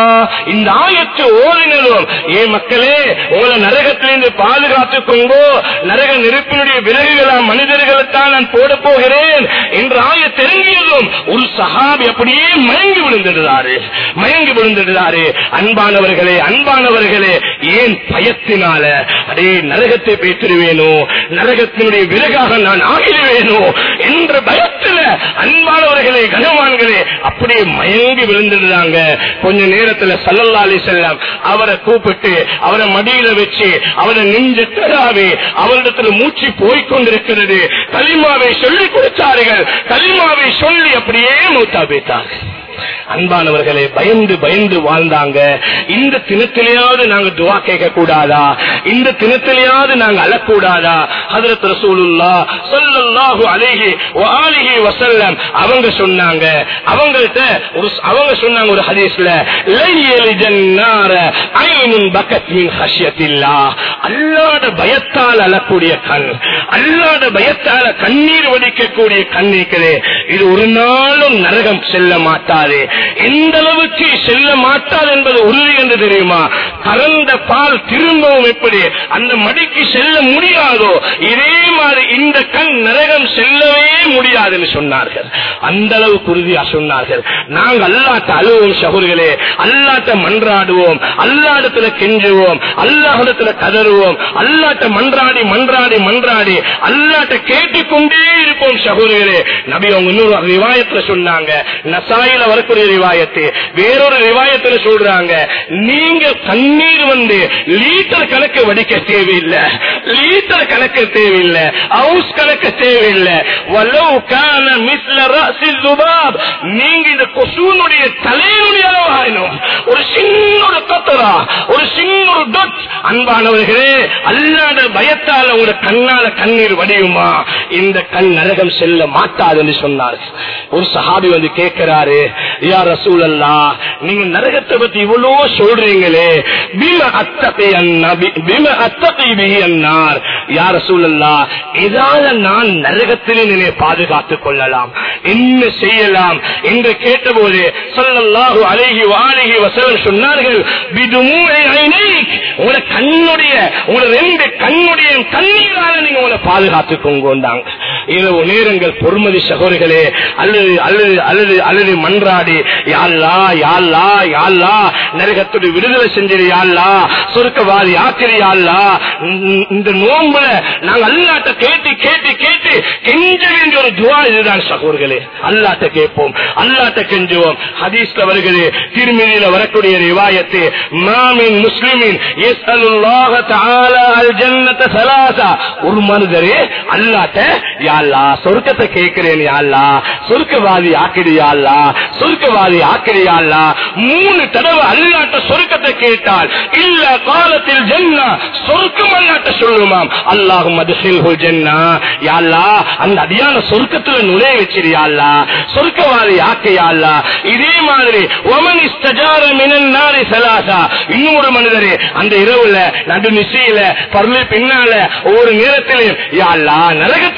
இந்த ஆயத்தை ஓதினதும் ஏ மக்களே உங்களை நரகத்திலிருந்து பாதுகாத்துக் கொண்டோ நரக நெருப்பினுடைய விலகுகளா மனிதர்களைத்தான் நான் போட போகிறேன் என்ற ஆய தெரிஞ்சியதும் ஒரு சஹாபி அப்படியே மயங்கி விழுந்துடுறாரு மயங்கி விழுந்துடுறாரு அன்பானவர்களே அன்பானவர்களே ஏன் பயத்தினால அடே நரகத்தை பேசிடுவேனோ நரகத்தினுடைய விலகாக நான் ஆகிடுவேனோ என்ற பயத்துல அன்பானவர்களே கனவான்களே அப்படியே மயங்கி விழுந்துடுறாங்க கொஞ்ச நேரத்துல சல்லல்லா அலி செல்லம் அவரை கூப்பிட்டு அவரை மடியில வச்சு அவரை நெஞ்ச தடாவி அவரிடத்துல மூச்சு போய்கொண்டிருக்கிறது கலிமாவை சொல்லிக் கொடுத்தார்கள் கலிமாவை சொல்லி அப்படியே மூத்தா பேத்தார்கள் அன்பானவர்களே பயந்து பயந்து வாழ்ந்தாங்க இந்த தினத்திலேயாவது நாங்க துவா கேட்க கூடாதா இந்த தினத்திலேயாவது நாங்க அழக்கூடாதா ஹதரத் ரசூலுல்லா ஸல்லல்லாஹு அலைஹி வஆலிஹி வஸல்லம் அவங்க சொன்னாங்க அவங்கள்ட்ட ஒரு அவங்க சொன்னாங்க ஒரு ஹதீஸ்ல லையலி ஜன்னார ஐனுன் பக்கத் மின் ஹஷ்யத்தில்லாஹ் அல்லாஹ்ட பயத்தால் அழக்கூடிய கண் அல்லாஹ்ட பயத்தால கண்ணீர் வடிக்கக்கூடிய கண் இருக்கிறே இது ஒரு நாளும் நரகம் செல்ல மாட்டாது எந்த அளவுக்கு செல்ல மாட்டாது என்பது உறுதி என்று தெரியுமா கறந்த பால் திரும்பவும் எப்படி அந்த மடிக்கு செல்ல முடியாதோ இதே மாதிரி இந்த கண் நரகம் செல்லவே முடியாதுன்னு சொன்னார்கள் அந்த அளவுக்கு உறுதியா சொன்னார்கள் நாங்கள் அல்லாட்ட அழுவோம் சகுர்களே அல்லாட்ட மன்றாடுவோம் அல்லாடத்துல கெஞ்சுவோம் அல்லாஹிடத்துல கதறுவோம் அல்லாட்ட மன்றாடி மன்றாடி மன்றாடி அல்லாட்ட கேட்டுக்கொண்டே இருப்போம் சகோதரர்களே நபி அவங்க இன்னொரு ரிவாயத்துல சொன்னாங்க நசாயில வரக்கூடிய ரிவாயத்து வேறொரு ரிவாயத்துல சொல்றாங்க நீங்க தண்ணீர் வந்து லீட்டர் கணக்கு வடிக்க தேவையில்லை லீட்டர் கணக்கு தேவையில்லை ஹவுஸ் கணக்கு தேவையில்லை வலவு கான மிஸ்ல ரசி துபாப் நீங்க இந்த கொசுனுடைய தலையினுடைய அளவாயினும் ஒரு சின்ன ஒரு கத்தரா ஒரு சின்ன ஒரு டொட் அன்பானவர்களே அல்லாத பயத்தால உங்க கண்ணால கண்ணீர் வடியுமா இந்த கண் நரகம் செல்ல மாட்டாதுன்னு சொன்னார் ஒரு சஹாபி வந்து கேட்கிறாரு யா ரசூல் அல்லா நீங்க நரகத்தை பத்தி இவ்வளவு சொல்றீங்களே பிம அத்தகை அண்ணா பிம அத்தகை பிஹி அன்னார் யா ரசூல் அல்லா இதால நான் நரகத்திலே நினை பாதுகாத்துக் கொள்ளலாம் என்ன செய்யலாம் என்று கேட்டபோது சொல்லல்லாஹு அழகி வாழகி வசலம் சொன்னார்கள் விதுமூரை ஐனைக் உங்களோட கண்ணுடைய உங்களோட ரெண்டு கண்ணுடைய கண்ணீரால நீங்க உங்களை பாதுகாத்துக் கொண்டாங்க இரவு நேரங்கள் பொறுமதி சகோதரிகளே அல்லது அல்லது அல்லது அல்லது மன்றாடி யாழ்லா யாழ்லா யாழ்லா நரகத்துடைய விடுதலை செஞ்சிரு யாழ்லா சுருக்கவாதி ஆக்கிரி யாழ்லா இந்த நோம்புல நாங்க அல்லாட்ட கேட்டு கேட்டு கேட்டு கெஞ்ச வேண்டிய ஒரு துவா இதுதான் சகோதர்களே அல்லாட்ட கேட்போம் அல்லாட்ட கெஞ்சுவோம் ஹதீஸ்ல வருகிறது திருமதியில வரக்கூடிய ரிவாயத்து மாமின் முஸ்லிமின் யஸ்அலுல்லாஹ தஆலா அல் ஜன்னத ஸலாஸா ஒரு மனிதரே அல்லாட்ட யா அல்லாஹ் சொர்க்கத்தை கேட்கிறேன் யா அல்லாஹ் சொர்க்கவாதி ஆக்கிடு யா அல்லாஹ் சொர்க்கவாதி ஆக்கிடு யா அல்லாஹ் மூணு தடவை அல்லாட்ட சொர்க்கத்தை கேட்டால் இல்ல காலத்தில் ஜன்னா சொர்க்கம் அல்லாட்ட சொல்லுமாம் அல்லாஹும் அதுசில்ஹுல் ஜன்னா யா அல்லாஹ் அந்த அடியான சொர்க்கத்துல நுழைய வச்சிருயா அல்லாஹ் சொர்க்கவாதி ஆக்கையா அல்லாஹ் இதே மாதிரி ஒமன் இஸ்தஜார மினன் நாரி சலாசா இன்னொரு மனிதரே அந்த இரவுல நடு நிசையில பருளை பின்னால ஒவ்வொரு நேரத்திலும் யா அல்லாஹ் நரகத்துடைய பாதுகாப்பு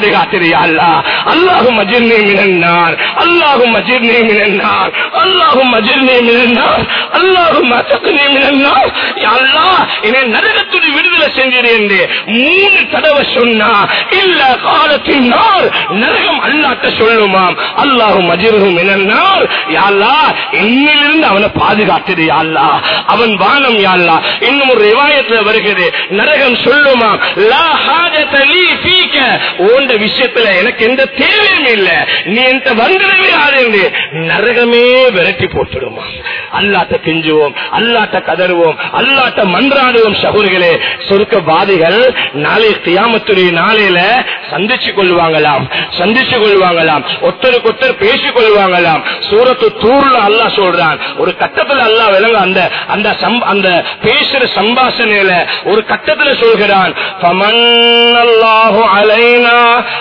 பாதுகாத்திரியா அல்லா அல்லாஹும் அஜிர்னி மினன்னார் அல்லாஹும் அஜிர்னி மினன்னார் அல்லாஹும் அஜிர்னி மினன்னார் அல்லாஹும் அசக்னி மினன்னார் யா அல்லாஹ் என்னை நரகத்துடைய விடுதலை செஞ்சிரு என்று மூணு தடவை சொன்னா இல்ல காலத்தின் நார் நரகம் அல்லாட்ட சொல்லுமாம் அல்லாஹும் அஜிரும் மினன்னார் யா அல்லாஹ் என்னிலிருந்து அவனை பாதுகாத்திரு யா அல்லாஹ் அவன் வானம் யா அல்லாஹ் இன்னும் ஒரு ரிவாயத்துல வருகிறது நரகம் சொல்லுமாம் லா ஹாஜத லீ ஃபீக உண்ட விஷயத்துல எனக்கு எந்த தேவையும் இல்ல நீ என்கிட்ட வந்துடவே ஆறு நரகமே விரட்டி போட்டுடுமா அல்லாட்ட கெஞ்சுவோம் அல்லாட்ட கதறுவோம் அல்லாட்ட மன்றாடுவோம் சகோதரிகளே சொர்க்கவாதிகள் நாளை கியாமத்துடைய நாளையில சந்திச்சு கொள்வாங்களாம் சந்திச்சு கொள்வாங்களாம் ஒருத்தருக்கு ஒருத்தர் பேசிக் கொள்வாங்களாம் சூரத்து தூர்ல அல்லாஹ் சொல்றான் ஒரு கட்டத்துல அல்லாஹ் விளங்க அந்த அந்த சம்- அந்த பேசுற சம்பாஷணையில ஒரு கட்டத்துல சொல்கிறான் "ஃபமன்னல்லாஹு அலைனா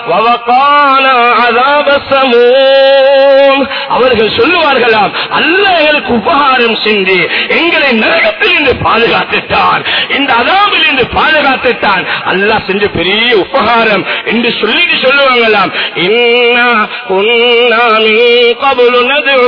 வவகானா அஸாப ஸமூம்." அவர்கள் சொல்லுவார்களாம் அல்லாஹ் எங்களுக்கு உபகாரம் செஞ்சு எங்களை நரகத்தில் இருந்து பாதுகாத்துட்டான் இந்த அதாபில் இருந்து பாதுகாத்துட்டான் அல்லாஹ் செஞ்ச பெரிய உபகாரம் என்று சொல்லிட்டு சொல்லுவாங்களாம் இன்னா குன்னா மின் கப்லு நதுஉ.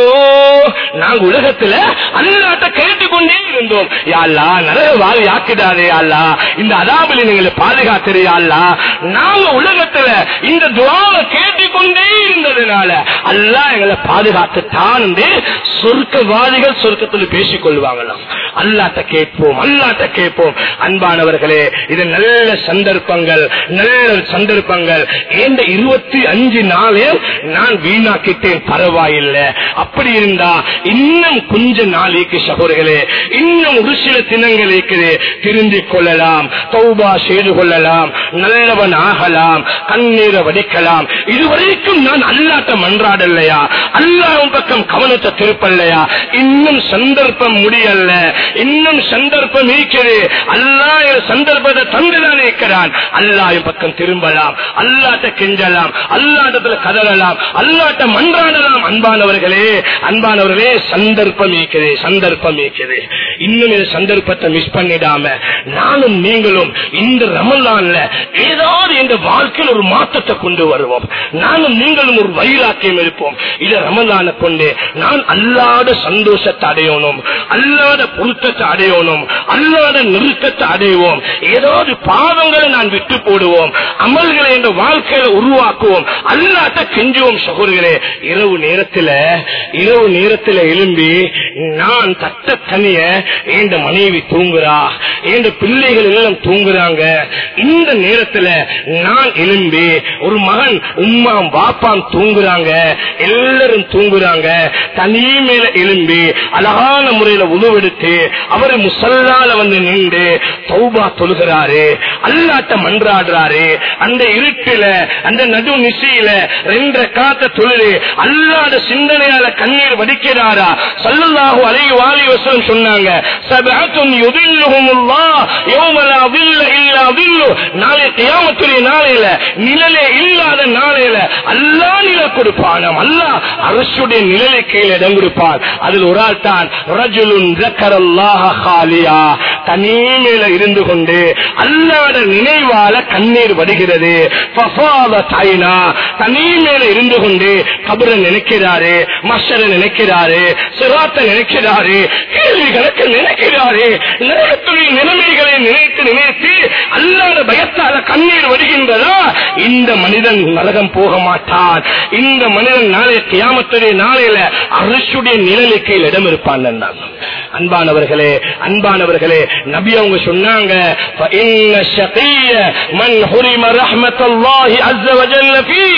நாங்க உலகத்துல அல்லாட்ட கேட்டுக்கொண்டே இருந்தோம் யாழ்லா நரக வாழை ஆக்கிடாதே அல்லா இந்த அதாபில் நீங்களை பாதுகாத்துறே அல்லா நாங்க உலகத்துல இந்த துவாவை கேட்டுக்கொண்டே இருந்ததுனால அல்லாஹ் எங்களை பாதுகாத்துட்டான் என்று சொர்க்கவாதிகள் சொர்க்கத்தில் பேசிக் கொள்வாங்களாம் அல்லாட்ட கேட்போம் அல்லாட்ட கேட்போம் அன்பானவர்களே இது நல்ல சந்தர்ப்பங்கள் நல்ல சந்தர்ப்பங்கள் இந்த இருபத்தி அஞ்சு நாளே நான் வீணாக்கிட்டேன் பரவாயில்லை அப்படி இருந்தா இன்னும் கொஞ்ச நாளைக்கு சகோதரர்களே இன்னும் ஒரு சில தினங்கள் இருக்குது திருந்திக் கொள்ளலாம் தௌபா செய்து கொள்ளலாம் நல்லவன் ஆகலாம் கண்ணீரை வடிக்கலாம் இதுவரைக்கும் நான் அல்லாட்ட மன்றாடலையா அல்லாஹ் பக்கம் கவனத்தை திருப்பல்லையா இன்னும் சந்தர்ப்பம் முடியல இன்னும் சந்தர்ப்பம் இருக்கிறது அல்லாஹ் என் சந்தர்ப்பத்தை தந்துதான் இருக்கிறான் அல்லாஹ் என் பக்கம் திரும்பலாம் அல்லாட்ட கெஞ்சலாம் அல்லாட்டத்துல கதறலாம் அல்லாட்ட மன்றாடலாம் அன்பானவர்களே அன்பானவர்களே சந்தர்ப்பம் இருக்குது சந்தர்ப்பம் இருக்குது இன்னும் இந்த சந்தர்ப்பத்தை மிஸ் பண்ணிடாம நானும் நீங்களும் இந்த ரமலான்ல ஏதாவது இந்த வாழ்க்கையில் ஒரு மாற்றத்தை கொண்டு வருவோம் நானும் நீங்களும் ஒரு வைராக்கியம் இருப்போம் இத ரமலான கொண்டு நான் அல்லாத சந்தோஷத்தை அடையணும் அல்லாத பொருத்தத்தை அடையணும் அல்லாத நிறுத்தத்தை அடைவோம் ஏதாவது பாவங்களை நான் விட்டு போடுவோம் அமல்களை இந்த வாழ்க்கையில உருவாக்குவோம் அல்லாட்ட கெஞ்சுவோம் சகோதரர்களே இரவு நேரத்துல இரவு நேரத்துல எழும்பி நான் தட்ட தனிய என் மனைவி தூங்குறா என் பிள்ளைகள் எல்லாம் தூங்குறாங்க இந்த நேரத்துல நான் எழும்பி ஒரு மகன் உம்மாம் பாப்பாம் தூங்குறாங்க எல்லாரும் தூங்குறாங்க தனி மேல எழும்பி அழகான முறையில உணவெடுத்து அவர் முசல்லால வந்து நின்று தௌபா தொழுகிறாரு அல்லாட்ட மன்றாடுறாரு அந்த இருட்டில அந்த நடு நிசையில ரெண்டு காத்த தொழிலு அல்லாத சிந்தனையால கண்ணீர் வடிக்கிறாரா சல்லல்லாஹு அலைஹி வாலி வஸல்லம் சொன்னாங்க சபஅத்துன் யுதில்லுஹுமுல்லாஹ் யௌம லா தில்ல இல்லா தில்லு நாளை கியாமத்துடைய நாளையில நிழலே இல்லாத நாளையில அல்லாஹ் நில கொடுப்பானாம் அல்லாஹ் அரசுடைய நிழலை கீழே இடம் கொடுப்பான் அதில் ஒரு ஆள் தான் ரஜுலுன் ஜக்கரல்லாஹ காலியா தனிமையில இருந்து கொண்டு அல்லாத நினைவால கண்ணீர் வருகிறது ஃபஃபாத தாயினா தனிமையில இருந்து கொண்டு கபர நினைக்கிறாரு மஷர நினைக்கிறாரு சிராத்த நினைக்கிறாரு கேள்வி கணக்கு நினைக்கிறாரு நரகத்துடைய நிலைமைகளை நினைத்து நினைத்து அல்லாத பயத்தால கண்ணீர் வருகின்றதா இந்த மனிதன் நரகம் போக மாட்டான் இந்த மனிதன் நாளைய கியாமத்துடைய நாளையில அரசுடைய நிழலுக்கு இடம் இருப்பான் என்றான். அன்பானவர்களே அன்பானவர்களே நபி அவங்க சொன்னாங்க فَإِنَّ الشَّقِيَّ مَنْ حُرِمَ رَحْمَةَ اللَّهِ عَزَّ وَجَلَّ فِيهِ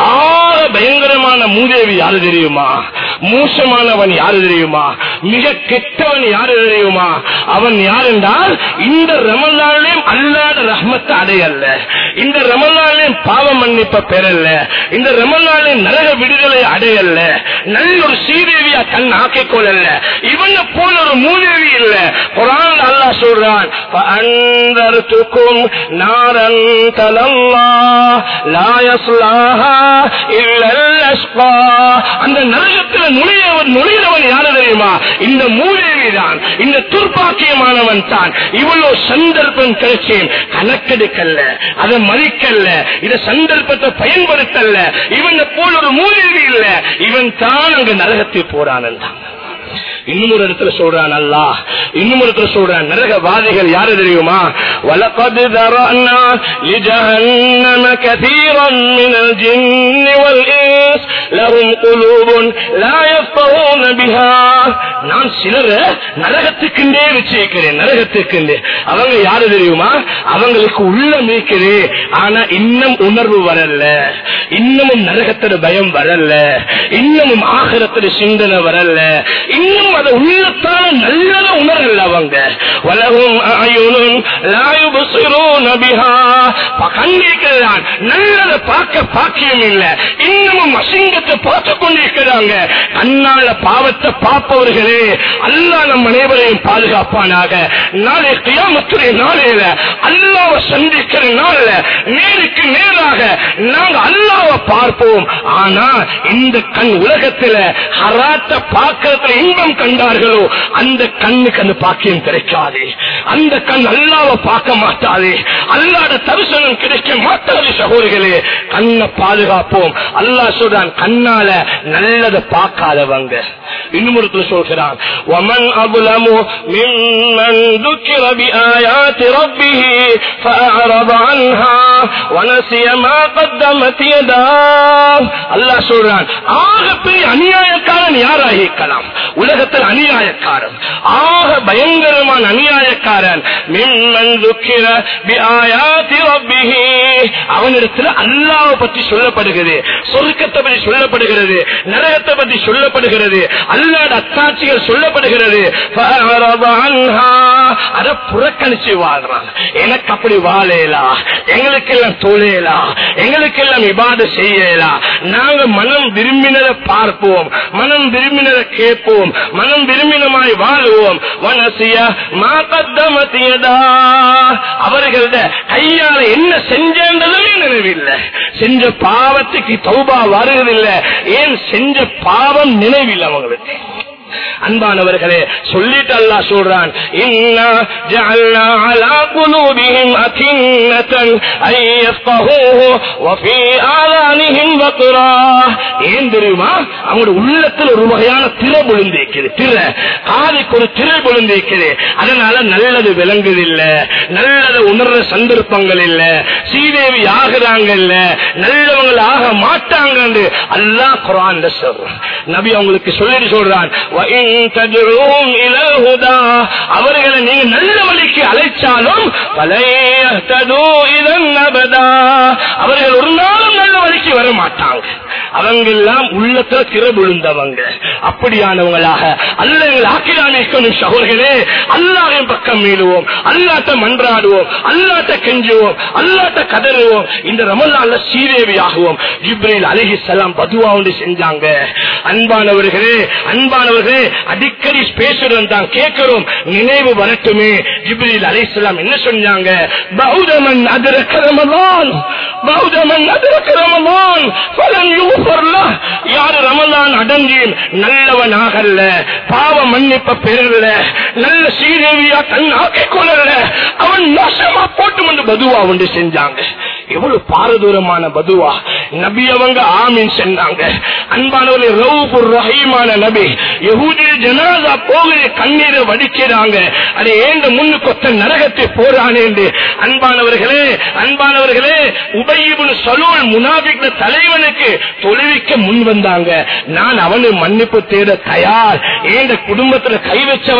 ஆக பயங்கரமான மூதேவி யாரு தெரியுமா மோசமானவன் யாரு தெரியுமா மிக கெட்டவன் யாரு தெரியுமா அவன் யார் என்றால் இந்த ரமலானையும் அல்லாத ரஹ்மத்தை அடையல்ல இந்த ரமலானையும் பாவ மன்னிப்ப பெறல்ல இந்த ரமலானையும் நரக விடுதலை அடையல்ல நல்ல ஒரு சீதேவியா கண் ஆக்கிக் கொள்ளல இவனை போல ஒரு மூதேவி இல்ல குரான் அல்லாஹ் சொல்றான் فأنذرتكم نارا تلظى لا يصلاها إلا الأشقى அந்த நரகத்தில் நுழையவன் நுழையவன் யாரு தெரியுமா இந்த மூதேவி தான் இந்த துர்பாக்கியமானவன் தான் இவ்வளவு சந்தர்ப்பம் கிடைச்சேன் கணக்கெடுக்கல்ல அதை மதிக்கல்ல இத சந்தர்ப்பத்தை பயன்படுத்தல்ல இவன் போல் ஒரு மூதேவி இல்ல இவன் தான் அங்க நரகத்தில் போறான் என்றான் இன்னும் ஒரு இடத்துல சொல்றான் அல்லா இன்னும் ஒரு இடத்துல சொல்றான் நரகவாதிகள் யாரு தெரியுமா وَلَقَدْ ذَرَأْنَا لِجَهَنَّمَ كَثِيرًا مِنَ الْجِنِّ وَالْإِنسِ لَهُمْ قُلُوبٌ لَا يَفْقَهُونَ بِهَا நான் சிலர நரகத்துக்குண்டே வச்சிருக்கிறேன் நரகத்துக்குண்டே அவங்க யாரு தெரியுமா அவங்களுக்கு உள்ள மீக்குது ஆனா இன்னும் உணர்வு வரல இன்னமும் நரகத்தோட பயம் வரல இன்னமும் ஆகரத்தோட சிந்தனை வரல இன்னும் அதை உள்ளத்தால நல்லத உணரல அவங்க வலகும் அயுனும் லாயுபுசிரூன பிஹா கண்டிருக்கிறான் நல்லத பார்க்க பாக்கியம் இல்ல இன்னமும் அசிங்கத்தை பார்த்து கொண்டிருக்கிறாங்க கண்ணால பாவத்தை பார்ப்பவர்களே அல்லா நம் அனைவரையும் பாதுகாப்பானாக நாளை கியாமத்துடைய நாளையில அல்லாவை சந்திக்கிற நாள்ல நேருக்கு நேராக நாங்க அல்லாவை பார்ப்போம் ஆனா இந்த கண் உலகத்துல ஹராத்த பார்க்கறதுல இன்பம் கண்டார்களோ அந்த கண்ணுக்கு அந்த பாக்கியம் கிடைக்காது அந்த கண் அல்லாவை பார்க்க மாட்டாது அல்லாத தரிசனம் கிடைக்க மாட்டாது சகோதரிகளே கண்ணை பாதுகாப்போம் அல்லாஹ் சொல்றான் கண்ணால நல்லதை பார்க்காதவங்க இன்னும் ஒருத்தர் சொல்கிறான் ومن أظلم ممن ذكر بآيات ربه فأعرض عنها ونسي ما قدمت يداه الله சொல்றான் ஆக பெரிய அநியாயக்காரன் யாராக இருக்கலாம் உலகத்தில் அநியாயக்காரன் ஆக பயங்கரமான அநியாயக்காரன் மிம்மன் துக்கிர பிஆயாத்தி ரப்பிஹி அவனிடத்தில் அல்லாஹ் பற்றி சொல்லப்படுகிறது சொர்க்கத்தை பற்றி சொல்லப்படுகிறது நரகத்தை பற்றி சொல்லப்படுகிறது அல்லாட அத்தாட்சிகள் சொல்லப்படுகிறது فأعرض عنها. அதை புறக்கணிச்சு வாழ்றான் எனக்கு அப்படி வாழலா எங்களுக்கு எல்லாம் தொழிலா எங்களுக்கு எல்லாம் இபாடு செய்யலா நாங்க மனம் விரும்பினதை பார்ப்போம் மனம் விரும்பினதை கேட்போம் மனம் விரும்பினமாய் வாழுவோம் மனசிய மாகத்தமத்தியதா அவர்கள கையால என்ன செஞ்சதுமே நினைவில்லை செஞ்ச பாவத்துக்கு தௌபா வருவதில்லை ஏன் செஞ்ச பாவம் நினைவில்லை அவங்களுக்கு அன்பானவர்களே சொல்லிட்டு அல்லா சொல்றான் இன்னா ஜஅல்னா அலா குலூபிஹிம் அகின்னதன் ஐ யஃப்கஹூஹு வ ஃபீ ஆதானிஹிம் வக்ரா ஏன் தெரியுமா அவங்க உள்ளத்தில் ஒரு வகையான திரை விழுந்திருக்குது திரை காதுக்கு ஒரு திரை விழுந்திருக்குது அதனால நல்லது விளங்குதில்ல நல்லது உணர்ற சந்தர்ப்பங்கள் இல்ல சீதேவி ஆகுறாங்க இல்ல நல்லவங்கள் ஆக மாட்டாங்க அல்லாஹ் குரான் சொல்றான் நபி அவங்களுக்கு சொல்லிட்டு சொல்றான் وَإِن تَدْعُوهُمْ إِلَى الْهُدَى அவர்களை நீங்க நல்ல வழிக்கு அழைச்சாலும் فَلَن يَهْتَدُوا إِذًا أَبَدًا அவர்கள் ஒரு நாளும் நல்ல வழிக்கு வர மாட்டாங்க அவங்க எல்லாம் உள்ளத்துல திற விழுந்தவங்க அப்படியானவங்களாக அல்ல எங்கள் ஆக்கிரானிக்கணும் சகோதரர்களே அல்லாவின் பக்கம் மீளுவோம் அல்லாட்ட மன்றாடுவோம் அல்லாட்ட கெஞ்சுவோம் அல்லாட்ட கதறுவோம் இந்த ரமலான்ல சீதேவி ஆகுவோம் ஜிப்ரேல் அலஹி சலாம் பதுவா ஒன்று செஞ்சாங்க அன்பானவர்களே அன்பானவர்களே அடிக்கடி பேசுறோம் தான் கேட்கிறோம் நினைவு வரட்டுமே ஜிப்ரீல் அலைஹிஸ்ஸலாம் என்ன சொன்னாங்க பௌதமன் அதிரக்க ரமலான் பௌதமன் அதிரக்க ரமலான் பலன் யூஃபர்ல யாரு ரமலான் அடங்கி நல்லவன் ஆகல பாவ மன்னிப்ப பெறல நல்ல சீதேவியா தன் ஆக்கிக் கொள்ளல அவன் நாசமா போட்டு வந்து பதுவா ஒன்று செஞ்சாங்க எவ்வளவு பாரதூரமான பதுவா நபி அவங்க ஆமீன் சொன்னாங்க அன்பானவர்களே ரவுபுர் ரஹீமான நபி யஹூதிய ஜனாதா போகிற கண்ணீரை வடிக்கிறாங்க அது ஏந்த முன்னு கொத்த நரகத்தை போறானே என்று அன்பானவர்களே அன்பானவர்களே உபயிபுன் சலூல் முனாபிக் தலைவனுக்கு தொழுவிக்க முன் வந்தாங்க நான் அவனு மன்னிப்பு தேட தயார் ஏந்த குடும்பத்துல கை வச்சவன் தான்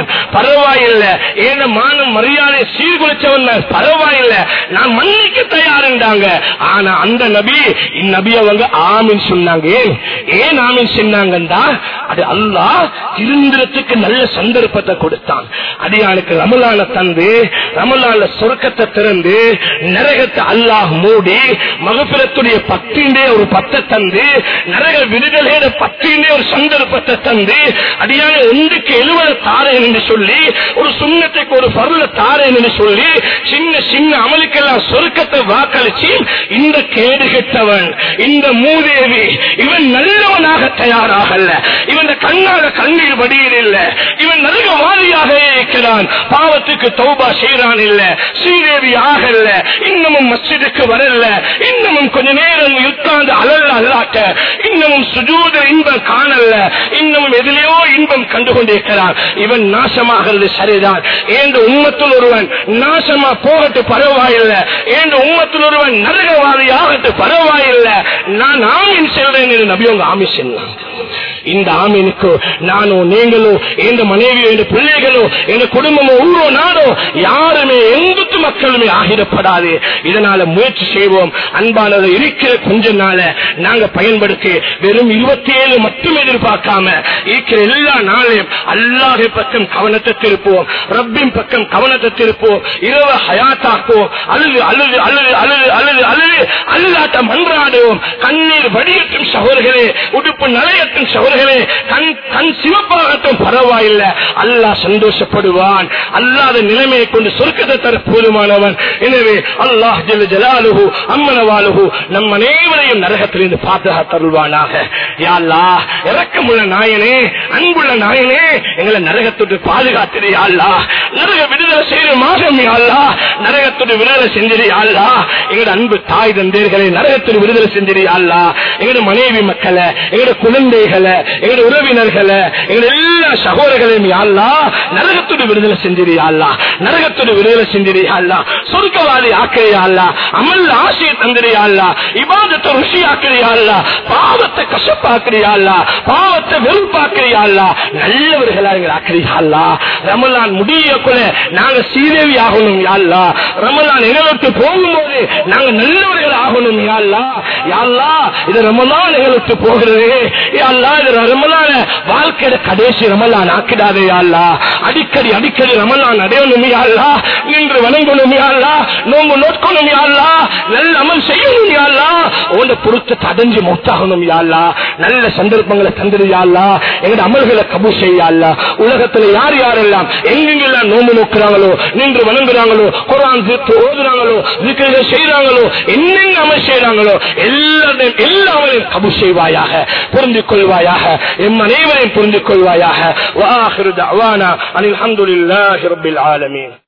பரவாயில்லை ஏன மானம் மரியாதை சீர்குலைச்சவன் நான், பரவாயில்லை நான் மன்னிக்க தயாருண்டாங்க ஆனா அந்த நபி இந்நபி அவங்க ஆமின் சொன்னாங்க ஏன் ஏன் ஆமின் சொன்னாங்கண்டா அது அல்லாஹ் திருந்திரத்துக்கு நல்ல சந்தர்ப்பத்தை கொடுத்தான் அடியானுக்கு ரமலான தந்து ரமலான சொர்க்கத்தை திறந்து நரகத்தை அல்லாஹ் மூடி மகபிரத்துடைய பத்தின்றே ஒரு பத்தை தந்து நரக விடுதலையோட பத்தின்றே ஒரு சந்தர்ப்பத்தை தந்து அடியான ஒன்றுக்கு எழுவத தாரேன் என்று சொல்லி ஒரு சுண்ணத்துக்கு ஒரு பருள தாரேன் என்று சொல்லி சின்ன சின்ன அமலுக்கெல்லாம் சொர்க்கத்தை வாக்களிச்சு இந்த கேடு கெட்டவன் இந்த மூதேவி இவன் நல்லவனாக தயாராகல இவன் கண்ணாக கண்ணீர் வடியில் இல்ல இவன் நரகவாதியாக இருக்கிறான் பாவத்துக்கு தௌபா செய்யறான் இல்ல ஸ்ரீதேவி ஆகல இன்னமும் மஸ்ஜிதுக்கு வரல இன்னமும் கொஞ்ச நேரம் உட்கார்ந்து அலல்ல அல்லாட்ட இன்னமும் சுஜூத இன்பம் காணல இன்னமும் எதிலேயோ இன்பம் கண்டு கொண்டிருக்கிறான் இவன் நாசமாகிறது சரிதான் ஏந்த உம்மத்தில் ஒருவன் நாசமா போகட்டு பரவாயில்லை ஏந்த உம்மத்தில் ஒருவன் நரகவாதி ஆகட்டு பரவாயில்லை நான் ஆமீன் செல்றேன் என்று நபி உங்க ஆமி சொன்னான் இந்த ஆமீனுக்கு நானோ நீங்களோ எந்த மனைவியோ எந்த பிள்ளைகளோ எந்த குடும்பமோ ஊரோ நாடோ யாருமே எங்குத்து மக்களுமே ஆகிடப்படாது இதனால முயற்சி செய்வோம் அன்பானது இருக்கிற கொஞ்ச நாள நாங்க பயன்படுத்தி வெறும் இருபத்தி ஏழு மட்டும் எதிர்பார்க்காம இருக்கிற எல்லா நாளையும் அல்லாஹ் பக்கம் கவனத்தை திருப்போம் ரப்பின் பக்கம் கவனத்தை திருப்போம் இரவு ஹயாத்தாக்குவோம் அழுது அழுது அழுது அழுது அழுது அழுது அழுதாட்ட மன்றாடுவோம் கண்ணீர் வடியட்டும் சகோதரர்களே உடுப்பு நலையட்டும் சகோதரர்களே கண் கண் சிவப்பாகட்டும் பரவாயில்லை அல்லாஹ் சந்தோஷப்படுவான் அல்லாத நிலைமையை கொண்டு சொர்க்கத்தை தர போதுமானவன் எனவே அல்லாஹ் ஜெல ஜலாலுகு அம்மனவாலுகு நம் அனைவரையும் நரகத்திலிருந்து பாதுகாத்தருள்வானாக யாழ்லா இறக்கமுள்ள நாயனே அன்புள்ள நாயனே எங்களை நரகத்தொட்டு பாதுகாத்திரு யாழ்லா நரக விடுதலை செய்து மாதம் யாழ்லா நரகத்தொட்டு விடுதலை செஞ்சிரு யாழ்லா எங்களோட அன்பு தாய் தந்தீர்களை நரகத்தொட்டு விடுதலை செஞ்சிரு யாழ்லா எங்களோட மனைவி மக்களை எங்களோட குழந்தைகளை எங்களோட உறவினர்களை எங்களோட எல்லா சகோதரர்களையும் யாழ்லா நரகத்தோடு விடுதலை செஞ்சிரு யாழ்லா நரகத்தோடு விடுதலை செஞ்சிரு யாழ்லா சொர்க்கவாதி ஆக்கிறியா அல்லா அமல் ஆசையை தந்திரியா அல்லா இபாதத்தை ருசி ஆக்கிறியா அல்லா பாவத்தை கசப்பாக்கிறியா அல்லா பாவத்தை வெறுப்பாக்கிறியா அல்லா நல்லவர்களா எங்களை ஆக்கிறியா அல்லா ரமலான் முடியக்குள்ள நாங்க சீதேவி ஆகணும் யாழ்லா ரமலான் எங்களுக்கு போகும்போது நாங்க நல்லவர்கள் ஆகணும் யாழ்லா யாழ்லா இது ரமலான் எங்களுக்கு போகிறது யாழ்லா இது ரமலான வாழ்க்கையில கடைசி ரமலான் ஆக்கிடாதே யாழ்லா அடிக்கடி அடிக்கடி ரமலான் அடையணும் யாழ்லா நின்று வணங்கணும் யாழ்லா நோம்பு நோட்கணும் யாழ்லா நல்ல அமல் செய்யணும் யாழ்லா உன்னை பொறுத்து தடைஞ்சு மொத்தாகணும் யாழ்லா நல்ல சந்தர்ப்பங்களை தந்துடு யாழ்லா எங்க அமல்களை கபு செய்யல்லா உலகத்துல யார் யாரெல்லாம் எங்கெங்கெல்லாம் நோம்பு நோக்குறாங்களோ நின்று வணங்குறாங்களோ குரான் தீர்த்து ஓதுறாங்களோ விக்கிரகம் செய்யறாங்களோ என்னென்ன அமல் செய்யறாங்களோ எல்லாத்தையும் எல்லா அமலையும் கபு செய்வாயாக புரிந்து கொள்வாயாக எம் அனைவரையும் புரிந்து கொள்வாயாக வாஹிரு தஅவானா அனில் ஹம்துலில்லாஹி ரப்பில் ஆலமீன்